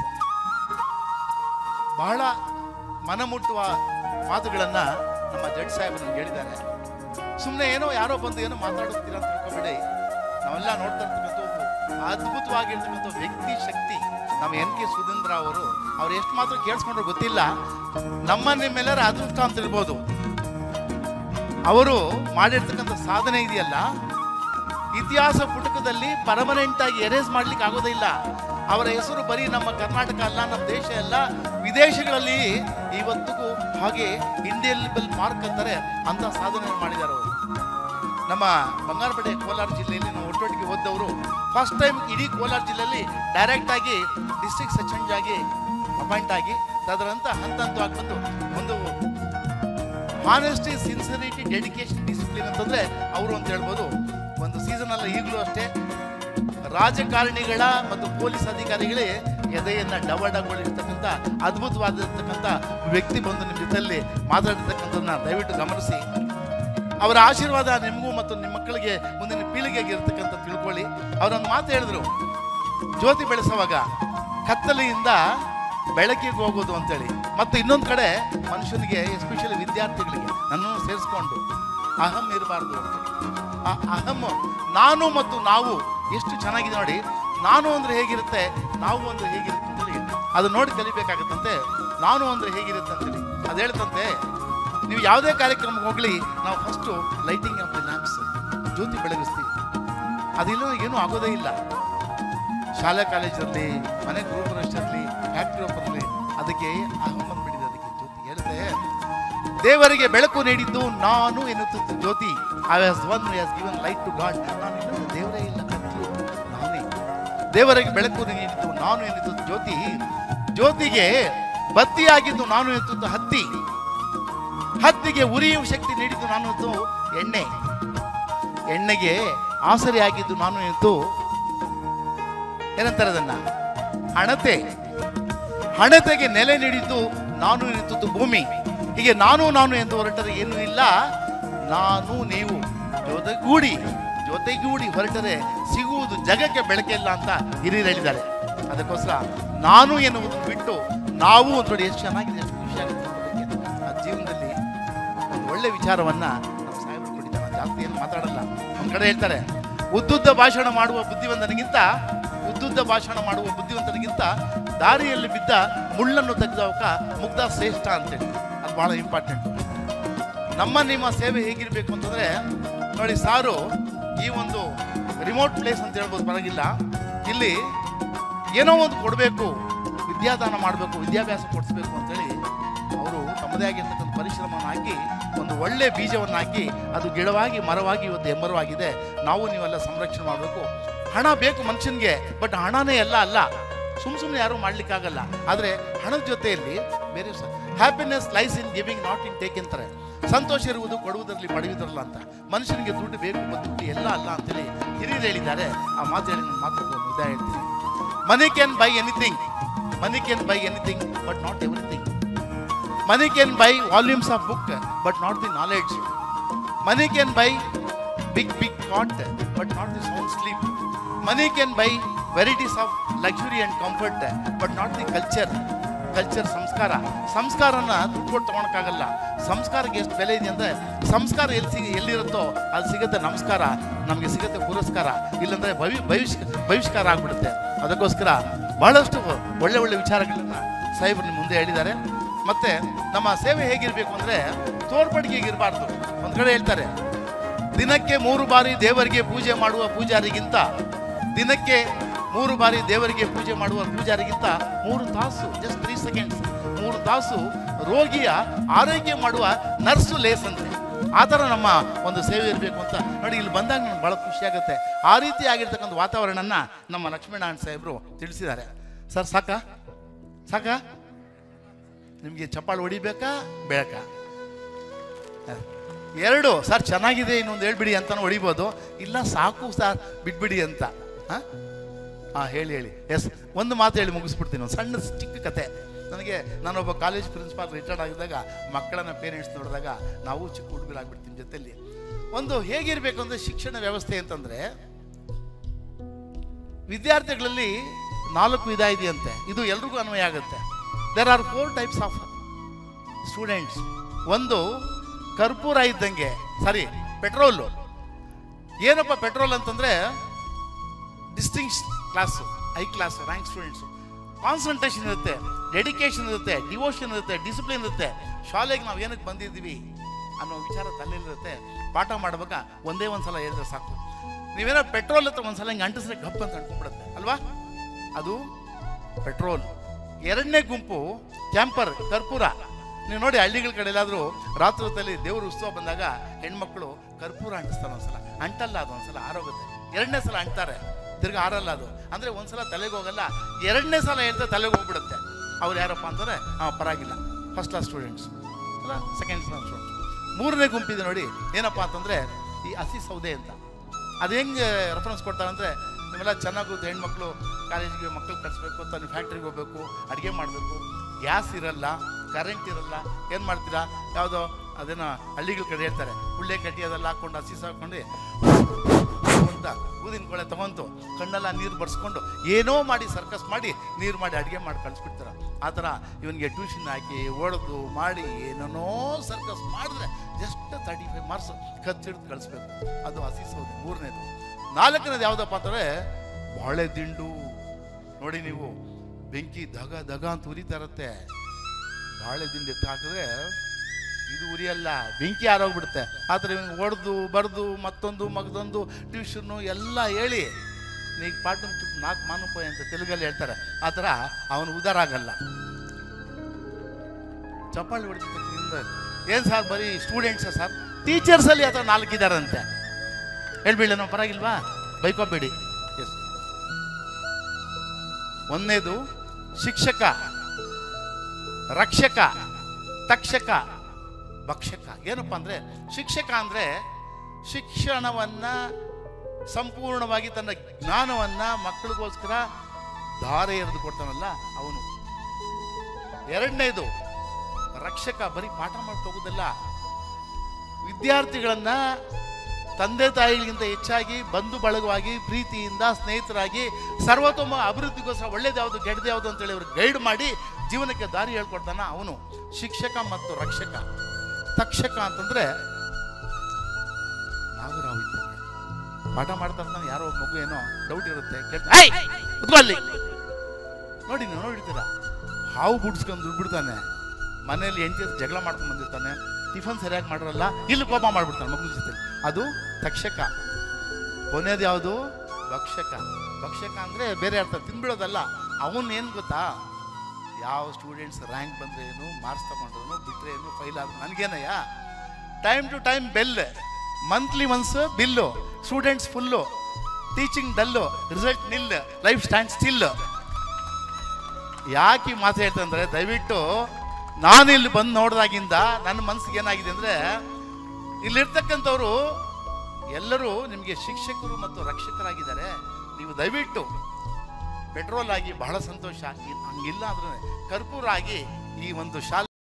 ಬಹಳ ಮನಮುಟ್ಟುವ ಮಾತುಗಳನ್ನ ನಮ್ಮ ಜಡ್ ಸಾಹೇಬ್ ನಮ್ಗೆ ಹೇಳಿದ್ದಾರೆ ಸುಮ್ಮನೆ ಏನೋ ಯಾರೋ ಬಂದು ಏನೋ ಮಾತಾಡುತ್ತೀರ ಅಂತ ತಿಳ್ಕೊಬೇಡಿ ನಾವೆಲ್ಲ ನೋಡ್ತಾ ಇರ್ತಕ್ಕಂಥ ಒಬ್ಬ ಅದ್ಭುತವಾಗಿರ್ತಕ್ಕಂಥ ವ್ಯಕ್ತಿ ಶಕ್ತಿ ನಮ್ಮ ಎನ್ ಕೆ ಸುಧೀಂದ್ರ ಅವರು ಅವ್ರು ಎಷ್ಟು ಮಾತ್ರ ಕೇಳಿಸ್ಕೊಂಡ್ರು ಗೊತ್ತಿಲ್ಲ ನಮ್ಮ ನಿಮ್ಮೆಲ್ಲರ ಅದೃಷ್ಟ ಅಂತ ಇರ್ಬೋದು ಅವರು ಮಾಡಿರ್ತಕ್ಕಂಥ ಸಾಧನೆ ಇದೆಯಲ್ಲ ಇತಿಹಾಸ ಪುಟಕದಲ್ಲಿ ಪರ್ಮನೆಂಟ್ ಆಗಿ ಎರೇಸ್ ಮಾಡ್ಲಿಕ್ಕೆ ಆಗೋದಿಲ್ಲ ಅವರ ಹೆಸರು ಬರೀ ನಮ್ಮ ಕರ್ನಾಟಕ ಅಲ್ಲ ನಮ್ಮ ದೇಶ ಅಲ್ಲ ವಿದೇಶಗಳಲ್ಲಿ ಇವತ್ತಿಗೂ ಹಾಗೆ ಇಂಡಿಯಲ್ ಮಾರ್ಕ್ ಅಂತಾರೆ ಅಂತ ಸಾಧನೆ ಮಾಡಿದ್ದಾರೆ ಅವರು ನಮ್ಮ ಬಂಗಾರಪೇಟೆ ಕೋಲಾರ ಜಿಲ್ಲೆಯಲ್ಲಿ ನಾವು ಒಟ್ಟೊಟ್ಟಿಗೆ ಓದ್ದವರು ಫಸ್ಟ್ ಟೈಮ್ ಇಡೀ ಕೋಲಾರ ಜಿಲ್ಲೆಯಲ್ಲಿ ಡೈರೆಕ್ಟ್ ಆಗಿ ಡಿಸ್ಟ್ರಿಕ್ಟ್ ಸೆಕ್ಷನ್ ಆಗಿ ಅಪಾಯಿಂಟ್ ಆಗಿ ತದರಂತ ಹಂತ ಹಂತವಾಗಿ ಬಂದು ಒಂದು ಹಾನೆಸ್ಟಿ ಸಿನ್ಸಿರಿಟಿ ಡೆಡಿಕೇಶನ್ ಡಿಸಿಪ್ಲಿನ್ ಅಂತಂದ್ರೆ ಅವರು ಅಂತ ಹೇಳ್ಬೋದು ಒಂದು ಸೀಸನ್ ಅಲ್ಲ ಈಗಲೂ ಅಷ್ಟೇ ರಾಜಕಾರಣಿಗಳ ಮತ್ತು ಪೊಲೀಸ್ ಅಧಿಕಾರಿಗಳೇ ಎದೆಯನ್ನ ಡವಡಗೊಳಿರ್ತಕ್ಕಂಥ ಅದ್ಭುತವಾಗಿರ್ತಕ್ಕಂಥ ವ್ಯಕ್ತಿ ಬಂದು ನಿಮ್ಮ ಜೊತೆಯಲ್ಲಿ ಮಾತಾಡಿರ್ತಕ್ಕಂಥದ್ದನ್ನ ದಯವಿಟ್ಟು ಗಮನಿಸಿ ಅವರ ಆಶೀರ್ವಾದ ನಿಮಗೂ ಮತ್ತು ನಿಮ್ಮ ಮಕ್ಕಳಿಗೆ ಮುಂದಿನ ಪೀಳಿಗೆಗೆ ಇರ್ತಕ್ಕಂಥ ತಿಳ್ಕೊಳ್ಳಿ ಅವರೊಂದು ಮಾತು ಹೇಳಿದ್ರು ಜ್ಯೋತಿ ಬೆಳೆಸುವಾಗ ಕತ್ತಲೆಯಿಂದ ಬೆಳಕಿಗೆ ಹೋಗೋದು ಅಂತೇಳಿ ಮತ್ತು ಇನ್ನೊಂದು ಕಡೆ ಮನುಷ್ಯನಿಗೆ ಎಸ್ಪೆಷಲಿ ವಿದ್ಯಾರ್ಥಿಗಳಿಗೆ ನನ್ನನ್ನು ಸೇರಿಸ್ಕೊಂಡು ಅಹಂ ಇರಬಾರ್ದು ಆ ಅಹಂ ನಾನು ಮತ್ತು ನಾವು ಎಷ್ಟು ಚೆನ್ನಾಗಿದೆ ನೋಡಿ ನಾನು ಅಂದ್ರೆ ಹೇಗಿರುತ್ತೆ ನಾವು ಅಂದ್ರೆ ಹೇಗಿರುತ್ತೆ ಅಂತೇಳಿ ಅದು ನೋಡಿ ಕಲಿಬೇಕಾಗತ್ತಂತೆ ನಾನು ಅಂದ್ರೆ ಹೇಗಿರುತ್ತೆ ಅಂತೇಳಿ ಅದು ಹೇಳ್ತಂತೆ ನೀವು ಯಾವುದೇ ಕಾರ್ಯಕ್ರಮಕ್ಕೆ ಹೋಗ್ಲಿ ನಾವು first lighting of the lamps ಜ್ಯೋತಿ ಬೆಳಗಿಸ್ತೀವಿ ಅದಿಲ್ಲ ಏನೂ ಆಗೋದೇ ಇಲ್ಲ ಶಾಲಾ ಕಾಲೇಜಲ್ಲಿ ಮನೆ ಗೃಹಪ್ರವೇಶದಲ್ಲಿ ಫ್ಯಾಕ್ಟ್ರಿ ಓಪನಲ್ಲಿ ಅದಕ್ಕೆ ಅಹಂ ಬಂದ್ಬಿಟ್ಟಿದೆ ಅದಕ್ಕೆ ಜ್ಯೋತಿ ಹೇಳುತ್ತೆ ದೇವರಿಗೆ ಬೆಳಕು ನೀಡಿದ್ದು ನಾನು ಎನ್ನುತ್ತಿದ್ದು ಜ್ಯೋತಿ I has one has given light to God ನಾನು ಇನ್ನೊಂದು ದೇವರೇ ಇಲ್ಲ ಕತ್ಲು ನಾನೇ ದೇವರಿಗೆ ಬೆಳಕು ನೀಡಿದ್ದು ನಾನು ಎನ್ನುತ್ತಿದ್ದು ಜ್ಯೋತಿ ಜ್ಯೋತಿಗೆ ಬತ್ತಿಯಾಗಿದ್ದು ನಾನು ಎನ್ನುತ್ತಿದ್ದು ಹತ್ತಿ ಹತ್ತಿಗೆ ಉರಿಯುವ ಶಕ್ತಿ ನೀಡಿದ್ದು ನಾನು ಎನ್ನುವುದು ಎಣ್ಣೆ ಎಣ್ಣೆಗೆ ಆಸರೆಯಾಗಿದ್ದು ನಾನು ಎನ್ನುವುದು ಏನಂತಾರೆ ಅದನ್ನ ಹಣತೆ ಹಣತೆಗೆ ನೆಲೆ ನೀಡಿದ್ದು ನಾನು ನಿಂತದ್ದು ಭೂಮಿ ಹೀಗೆ ನಾನು ನಾನು ಎಂದು ಹೊರಟರೆ ಏನೂ ಇಲ್ಲ ನಾನು ನೀವು ಜೊತೆಗೂಡಿ ಜೊತೆಗೂಡಿ ಹೊರಟರೆ ಸಿಗುವುದು ಜಗಕ್ಕೆ ಬೆಳಕಿಲ್ಲ ಅಂತ ಹಿರಿಯರು ಹೇಳಿದ್ದಾರೆ ಅದಕ್ಕೋಸ್ಕರ ನಾನು ಎನ್ನುವುದು ಬಿಟ್ಟು ನಾವು ಅಂತ ನೋಡಿ ಎಷ್ಟು ಚೆನ್ನಾಗಿದೆ ಎಷ್ಟು ಖುಷಿ ಆಗುತ್ತೆ ನೋಡೋದಕ್ಕೆ. ಆ ಜೀವನದಲ್ಲಿ ಒಂದು ಒಳ್ಳೆ ವಿಚಾರವನ್ನ ನಮ್ಮ ಸಾಹೇಬರು ಕೊಟ್ಟಿದ್ದಾರೆ ನಾನು ಜಾಸ್ತಿ ಏನು ಮಾತಾಡಲ್ಲ ಒಂದ್ ಕಡೆ ಹೇಳ್ತಾರೆ ಉದ್ದುದ್ದ ಭಾಷಣ ಮಾಡುವ ಬುದ್ಧಿವಂತನಿಗಿಂತ ಉದ್ದುದ್ದ ಭಾಷಣ ಮಾಡುವ ಬುದ್ಧಿವಂತನಿಗಿಂತ ದಾರಿಯಲ್ಲಿ ಬಿದ್ದ ಮುಳ್ಳನ್ನು ತೆಗೆದವಕ ಮುಗ್ಧ ಶ್ರೇಷ್ಠ ಅಂತೇಳಿ ಅದು ಬಹಳ ಇಂಪಾರ್ಟೆಂಟ್ ನಮ್ಮ ನಿಮ್ಮ ಸೇವೆ ಹೇಗಿರಬೇಕು ಅಂತಂದ್ರೆ ನೋಡಿ ಸಾರು ಈ ಒಂದು ರಿಮೋಟ್ ಪ್ಲೇಸ್ ಅಂತ ಹೇಳ್ಬೋದು ಪರವಾಗಿಲ್ಲ ಇಲ್ಲಿ ಏನೋ ಒಂದು ಕೊಡಬೇಕು ವಿದ್ಯಾದಾನ ಮಾಡಬೇಕು ವಿದ್ಯಾಭ್ಯಾಸ ಕೊಡಿಸ್ಬೇಕು ಅಂತೇಳಿ ಅವರು ತಮ್ಮದೇ ಆಗಿರ್ತಕ್ಕಂಥ ಪರಿಶ್ರಮವನ್ನು ಹಾಕಿ ಒಂದು ಒಳ್ಳೆ ಬೀಜವನ್ನು ಹಾಕಿ ಅದು ಗಿಡವಾಗಿ ಮರವಾಗಿ ಇವತ್ತು ಎಮ್ಮರವಾಗಿದೆ ನಾವು ನೀವೆಲ್ಲ ಸಂರಕ್ಷಣೆ ಮಾಡಬೇಕು ಹಣ ಬೇಕು ಮನುಷ್ಯನಿಗೆ ಬಟ್ ಹಣನೇ ಎಲ್ಲ ಅಲ್ಲ ಸುಮ್ ಸುಮ್ಮನೆ ಯಾರೂ ಮಾಡ್ಲಿಕ್ಕಾಗಲ್ಲ ಆದರೆ ಹಣದ ಜೊತೆಯಲ್ಲಿ ಬೇರೆ happiness lies in giving not in take ಅಂತಾರೆ ಸಂತೋಷ ಇರುವುದು ಕೊಡುವುದರಲ್ಲಿ ಪಡೆಯುವುದರಲ್ಲ ಅಂತ ಮನುಷ್ಯನಿಗೆ ದುಡ್ಡು ಬೇಕು ಮತ್ತು ದುಡ್ಡು ಎಲ್ಲ ಅಲ್ಲ ಅಂತೇಳಿ ಹಿರಿಯರು ಹೇಳಿದ್ದಾರೆ ಆ ಮಾತು ಹೇಳಿ ನಾನು ಮಾತು ಮುದ್ದೆ ಹೇಳ್ತೀನಿ money can buy anything money can buy anything but not everything money can buy volumes of book but not the knowledge money can buy big big cot but not the sound sleep money can buy varieties of luxury and comfort but not the culture culture ಸಂಸ್ಕಾರ ಸಂಸ್ಕಾರನ ದುಡ್ಡು ಕೊಟ್ಟು ತಗೊಳಕ್ಕಾಗಲ್ಲ ಸಂಸ್ಕಾರಕ್ಕೆ ಎಷ್ಟು ಬೆಲೆ ಇದೆ ಅಂದರೆ ಸಂಸ್ಕಾರ ಎಲ್ಲಿ ಸಿಗ ಎಲ್ಲಿರುತ್ತೋ ಅದು ಸಿಗುತ್ತೆ ನಮಸ್ಕಾರ ನಮಗೆ ಸಿಗುತ್ತೆ ಪುರಸ್ಕಾರ ಇಲ್ಲಾಂದರೆ ಭವಿ ಭವಿಷ್ಯ ಬಹಿಷ್ಕಾರ ಆಗ್ಬಿಡುತ್ತೆ ಅದಕ್ಕೋಸ್ಕರ ಬಹಳಷ್ಟು ಒಳ್ಳೆ ಒಳ್ಳೆ ವಿಚಾರಗಳನ್ನ ಸಾಹೇಬರು ನಿಮ್ಮ ಮುಂದೆ ಹೇಳಿದ್ದಾರೆ ಮತ್ತೆ ನಮ್ಮ ಸೇವೆ ಹೇಗಿರಬೇಕು ಅಂದರೆ ತೋರ್ಪಡಿಗೆಗಿರಬಾರ್ದು ಒಂದು ಕಡೆ ಹೇಳ್ತಾರೆ ದಿನಕ್ಕೆ ಮೂರು ಬಾರಿ ದೇವರಿಗೆ ಪೂಜೆ ಮಾಡುವ ಪೂಜಾರಿಗಿಂತ ದಿನಕ್ಕೆ ಮೂರು ಬಾರಿ ದೇವರಿಗೆ ಪೂಜೆ ಮಾಡುವ ಪೂಜಾರಿಗಿಂತ ಮೂರು ತಾಸು ಜಸ್ಟ್ ತ್ರೀ ಸೆಕೆಂಡ್ಸ್ ಮೂರು ತಾಸು ರೋಗಿಯ ಆರೈಕೆ ಮಾಡುವ ನರ್ಸು ಲೇಸ್ ಅಂತೆ ಆ ಥರ ನಮ್ಮ ಒಂದು ಸೇವೆ ಇರಬೇಕು ಅಂತ ನೋಡಿ ಇಲ್ಲಿ ಬಂದಾಗ ನನಗೆ ಭಾಳ ಖುಷಿ ಆಗುತ್ತೆ ಆ ರೀತಿ ಆಗಿರ್ತಕ್ಕಂಥ ವಾತಾವರಣನ ನಮ್ಮ ಲಕ್ಷ್ಮೀನಾರಾಯಣ ಸಾಹೇಬರು ತಿಳಿಸಿದ್ದಾರೆ ಸರ್ ಸಾಕಾ ಸಾಕಾ ನಿಮಗೆ ಚಪ್ಪಾಳು ಹೊಡಿಬೇಕಾ ಬೇಕ ಎರಡು ಸರ್ ಚೆನ್ನಾಗಿದೆ ಇನ್ನೊಂದು ಹೇಳ್ಬಿಡಿ ಅಂತಾನು ಹೊಡಿಬೋದು ಇಲ್ಲ ಸಾಕು ಸರ್ ಬಿಟ್ಬಿಡಿ ಅಂತ ಹಾಂ ಹಾಂ ಹೇಳಿ ಹೇಳಿ ಎಸ್ ಒಂದು ಮಾತು ಹೇಳಿ ಮುಗಿಸ್ಬಿಡ್ತೀನಿ ಒಂದು ಸಣ್ಣ ಚಿಕ್ಕ ಕತೆ ನನಗೆ ನಾನೊಬ್ಬ ಕಾಲೇಜ್ ಪ್ರಿನ್ಸಿಪಾಲ್ ರಿಟೈರ್ಡ್ ಆಗಿದ್ದಾಗ ಮಕ್ಕಳನ್ನ ಪೇರೆಂಟ್ಸ್ ನೋಡಿದಾಗ ನಾವು ಚಿಕ್ಕ ಹುಡುಗರಾಗ್ಬಿಡ್ತೀನಿ ಜೊತೆಲಿ ಒಂದು ಹೇಗಿರಬೇಕು ಅಂದರೆ ಶಿಕ್ಷಣ ವ್ಯವಸ್ಥೆ ಅಂತಂದರೆ ವಿದ್ಯಾರ್ಥಿಗಳಲ್ಲಿ ನಾಲ್ಕು ವಿಧ ಇದೆಯಂತೆ ಇದು ಎಲ್ರಿಗೂ ಅನ್ವಯ ಆಗುತ್ತೆ there are four types of students ಒಂದು ಕರ್ಪೂರ ಇದ್ದಂಗೆ ಸಾರಿ ಪೆಟ್ರೋಲು ಏನಪ್ಪ ಪೆಟ್ರೋಲ್ ಅಂತಂದ್ರೆ distinction class high class rank students concentration ಇರುತ್ತೆ ಡೆಡಿಕೇಶನ್ ಇರುತ್ತೆ ಡಿವೋಷನ್ ಇರುತ್ತೆ ಡಿಸಿಪ್ಲಿನ್ ಇರುತ್ತೆ ಶಾಲೆಗೆ ನಾವು ಏನಕ್ಕೆ ಬಂದಿದ್ದೀವಿ ಅನ್ನೋ ವಿಚಾರ ತಲೆಯಲ್ಲಿರುತ್ತೆ ಪಾಠ ಮಾಡುವಾಗ ಒಂದೇ ಒಂದು ಸಲ ಹೇಳಿದ್ರೆ ಸಾಕು ನೀವೇನೋ ಪೆಟ್ರೋಲ್ ಹತ್ರ ಒಂದ್ಸಲ ಹಿಂಗೆ ಅಂಟಿಸ್ರೆ ಗಪ್ ಅಂತ ಅಂಟ್ಕೊಂಡ್ಬಿಡುತ್ತೆ ಅಲ್ವಾ ಅದು ಪೆಟ್ರೋಲ್ ಎರಡನೇ ಗುಂಪು ಕ್ಯಾಂಪರ್ ಕರ್ಪೂರ ನೀವು ನೋಡಿ ಹಳ್ಳಿಗಳ ಕಡೆ ಎಲ್ಲಾದರೂ ರಾತ್ರಿ ಹೊತ್ತಲ್ಲಿ ದೇವ್ರ ಉತ್ಸವ ಬಂದಾಗ ಹೆಣ್ಮಕ್ಳು ಕರ್ಪೂರ ಅಂಟಿಸ್ತಾರೆ ಒಂದ್ಸಲ ಅಂಟಲ್ಲ ಅದು ಒಂದ್ಸಲ ಆರೋಗುತ್ತೆ ಎರಡನೇ ಸಲ ಅಂಟ್ತಾರೆ ತಿರ್ಗಿ ಆರಲ್ಲ ಅದು ಅಂದರೆ ಒಂದ್ಸಲ ತಲೆಗೆ ಹೋಗಲ್ಲ ಎರಡನೇ ಸಲ ಹೇಳ್ತಾ ತಲೆಗೆ ಹೋಗ್ಬಿಡುತ್ತೆ ಅವ್ರು ಯಾರಪ್ಪ ಅಂತಂದರೆ ಹಾಂ ಪರವಾಗಿಲ್ಲ ಫಸ್ಟ್ ಕ್ಲಾಸ್ ಸ್ಟೂಡೆಂಟ್ಸ್ ಅಲ್ಲ ಸೆಕೆಂಡ್ ಕ್ಲಾಸ್ ಸ್ಟೂಡೆಂಟ್ಸ್ ಮೂರನೇ ಗುಂಪಿದೆ ನೋಡಿ ಏನಪ್ಪ ಅಂತಂದರೆ ಈ ಹಸಿ ಸೌದೆ ಅಂತ ಅದು ಹೆಂಗೆ ರೆಫರೆನ್ಸ್ ಕೊಡ್ತಾರೆ ಅಂದರೆ ನೀವೆಲ್ಲ ಚೆನ್ನಾಗುತ್ತೆ ಹೆಣ್ಮಕ್ಳು ಕಾಲೇಜಿಗೆ ಮಕ್ಕಳು ಕಳಿಸ್ಬೇಕು ಅಂತ ನೀವು ಫ್ಯಾಕ್ಟ್ರಿಗೆ ಹೋಗ್ಬೇಕು ಅಡುಗೆ ಮಾಡಬೇಕು ಗ್ಯಾಸ್ ಇರಲ್ಲ ಕರೆಂಟ್ ಇರಲ್ಲ ಏನು ಮಾಡ್ತೀರಾ ಯಾವುದೋ ಅದೇನೋ ಹಳ್ಳಿಗಳ ಕಡೆ ಹೇಳ್ತಾರೆ ಉಳ್ಳೆ ಕಟ್ಟಿ ಅದೆಲ್ಲ ಹಾಕ್ಕೊಂಡು ಹಸಿ ಹಾಕ್ಕೊಂಡು ಅಂತ ಊದಿನ ಕೊಳೆ ತಗೊಂತು ಕಣ್ಣೆಲ್ಲ ನೀರು ಬರ್ಸ್ಕೊಂಡು ಏನೋ ಮಾಡಿ ಸರ್ಕಸ್ ಮಾಡಿ ನೀರು ಮಾಡಿ ಅಡುಗೆ ಮಾಡಿ ಕಳಿಸ್ಬಿಡ್ತಾರ ಆ ಥರ ಇವನಿಗೆ ಟ್ಯೂಷನ್ ಹಾಕಿ ಹೊಡೆದು ಮಾಡಿ ಏನೇನೋ ಸರ್ಕಸ್ ಮಾಡಿದ್ರೆ ಜಸ್ಟ್ ತರ್ಟಿ ಫೈವ್ ಮಾರ್ಕ್ಸ್ ಕತ್ತಿಡ್ದು ಕಳಿಸ್ಬೇಕು ಅದು ಹಸಿ ಸೌದೆ ಮೂರನೇದು ನಾಲ್ಕನೇದು ಯಾವುದಪ್ಪ ಅಂತಂದರೆ ಬಾಳೆ ದಿಂಡು ನೋಡಿ ನೀವು ಬೆಂಕಿ ದಗ ದಗ ಅಂತ ಉರಿತಾ ಇರುತ್ತೆ ಬಾಳೆ ದಿಂಡು ಎತ್ತು ಹಾಕಿದ್ರೆ ಇದು ಉರಿಯಲ್ಲ ಬೆಂಕಿ ಆರೋಗ್ಬಿಡುತ್ತೆ ಆ ಥರ ಇವ್ನಿಗೆ ಹೊಡೆದು ಬರೆದು ಮತ್ತೊಂದು ಮಗದೊಂದು ಟ್ಯೂಷನ್ನು ಎಲ್ಲ ಹೇಳಿ ಈಗ ಪಾಠ ನಾಲ್ಕು ಮಾನುಪಾಯ ಅಂತ ತೆಲುಗಲ್ಲಿ ಹೇಳ್ತಾರೆ ಆ ಥರ ಅವನು ಉದಾರ ಆಗಲ್ಲ ಚಪ್ಪಾಳಿ ಹೊಡಿತಿದ್ದ ಏನು ಸರ್ ಬರೀ ಸ್ಟೂಡೆಂಟ್ಸ ಸರ್ ಟೀಚರ್ಸಲ್ಲಿ ಆ ಥರ ನಾಲ್ಕಿದಾರಂತೆ ಹೇಳ್ಬಿಡಿ ನಾವು ಪರವಾಗಿಲ್ವಾ ಬೈಕೋಬೇಡಿ ಎಸ್ ಒಂದನೇದು ಶಿಕ್ಷಕ ರಕ್ಷಕ ತಕ್ಷಕ ಭಕ್ಷಕ ಏನಪ್ಪ ಅಂದರೆ ಶಿಕ್ಷಕ ಅಂದರೆ ಶಿಕ್ಷಣವನ್ನ ಸಂಪೂರ್ಣವಾಗಿ ತನ್ನ ಜ್ಞಾನವನ್ನ ಮಕ್ಕಳಿಗೋಸ್ಕರ ಧಾರೆ ಎರೆದು ಕೊಡ್ತಾನಲ್ಲ ಅವನು ಎರಡನೇದು ರಕ್ಷಕ ಬರೀ ಪಾಠ ಮಾಡ್ತಾ ಹೋಗೋದಲ್ಲ ವಿದ್ಯಾರ್ಥಿಗಳನ್ನ ತಂದೆ ತಾಯಿಗಳಿಗಿಂತ ಹೆಚ್ಚಾಗಿ ಬಂಧು ಬಳಗವಾಗಿ ಪ್ರೀತಿಯಿಂದ ಸ್ನೇಹಿತರಾಗಿ ಸರ್ವತೋಮ ಅಭಿವೃದ್ಧಿಗೋಸ್ಕರ ಒಳ್ಳೇದು ಯಾವುದು ಕೆಟ್ಟದ್ದು ಯಾವುದು ಅಂತೇಳಿ ಅವ್ರಿಗೆ ಗೈಡ್ ಮಾಡಿ ಜೀವನಕ್ಕೆ ದಾರಿ ಹೇಳ್ಕೊಡ್ತಾನ ಅವನು ಶಿಕ್ಷಕ ಮತ್ತು ರಕ್ಷಕ ತಕ್ಷಕ ಅಂತಂದ್ರೆ ನಾಗರಾವ್ ಇದ್ದಾನೆ ಪಾಠ ಮಾಡ್ತಾ ಇರ್ತಾನೆ ಯಾರೋ ಒಬ್ಬ ಮಗು ಏನೋ ಡೌಟ್ ಇರುತ್ತೆ ಕೇಳ್ತಾ "ಏಯ್! ಕೂತ್ಕೋ ಅಲ್ಲಿ ನೋಡಿ ನೀವು ನೋಡಿರ್ತೀರಾ ಹಾವು ಬಿಡ್ಸ್ಕೊಂಡು ಬಿಡ್ತಾನೆ ಮನೆಯಲ್ಲಿ ಹೆಂಡತಿ ಜೊತೆ ಜಗಳ ಮಾಡ್ಕೊಂಡು ಬಂದಿರ್ತಾನೆ ಟಿಫನ್ ಸರಿಯಾಗಿ ಮಾಡಿರಲ್ಲ ಇಲ್ಲಿ ಕೋಪ ಮಾಡ್ಬಿಡ್ತಾನೆ ಮಗನ ಜೊತೆ ಅದು ತಕ್ಷಕ ಕೊನೆಯದು ಯಾವುದು ಭಕ್ಷಕ ಭಕ್ಷಕ ಅಂದರೆ ಬೇರೆ ಅರ್ಥ ತಿನ್ಬಿಡೋದಲ್ಲ ಅವನ್ ಏನು ಗೊತ್ತಾ ಯಾವ ಸ್ಟೂಡೆಂಟ್ಸ್ ರ್ಯಾಂಕ್ ಬಂದ್ರೆ ಏನು ಮಾರ್ಕ್ಸ್ ತಗೊಂಡ್ರು ಬಿಟ್ರೆ ಏನು ಫೈಲ್ ಆದ್ರು ನನಗೇನಯ್ಯ time to time bell monthly once bill students full teaching dull result nil life stand still ಯಾಕೆ ಈ ಮಾತು ಹೇಳ್ತಂದ್ರೆ ದಯವಿಟ್ಟು ನಾನು ಇಲ್ಲಿ ಬಂದು ನೋಡಿದಾಗಿಂದ ನನ್ನ ಮನಸ್ಸಿಗೆ ಏನಾಗಿದೆ ಅಂದರೆ ಇಲ್ಲಿರ್ತಕ್ಕಂಥವ್ರು ಎಲ್ಲರೂ ನಿಮಗೆ ಶಿಕ್ಷಕರು ಮತ್ತು ರಕ್ಷಕರಾಗಿದ್ದಾರೆ ನೀವು ದಯವಿಟ್ಟು ಪೆಟ್ರೋಲ್ ಆಗಿ ಬಹಳ ಸಂತೋಷ ಇ- ಹಂಗಿಲ್ಲ ಅಂದ್ರೆ ಕರ್ಪೂರ ಆಗಿ ಈ ಒಂದು ಶಾಲೆ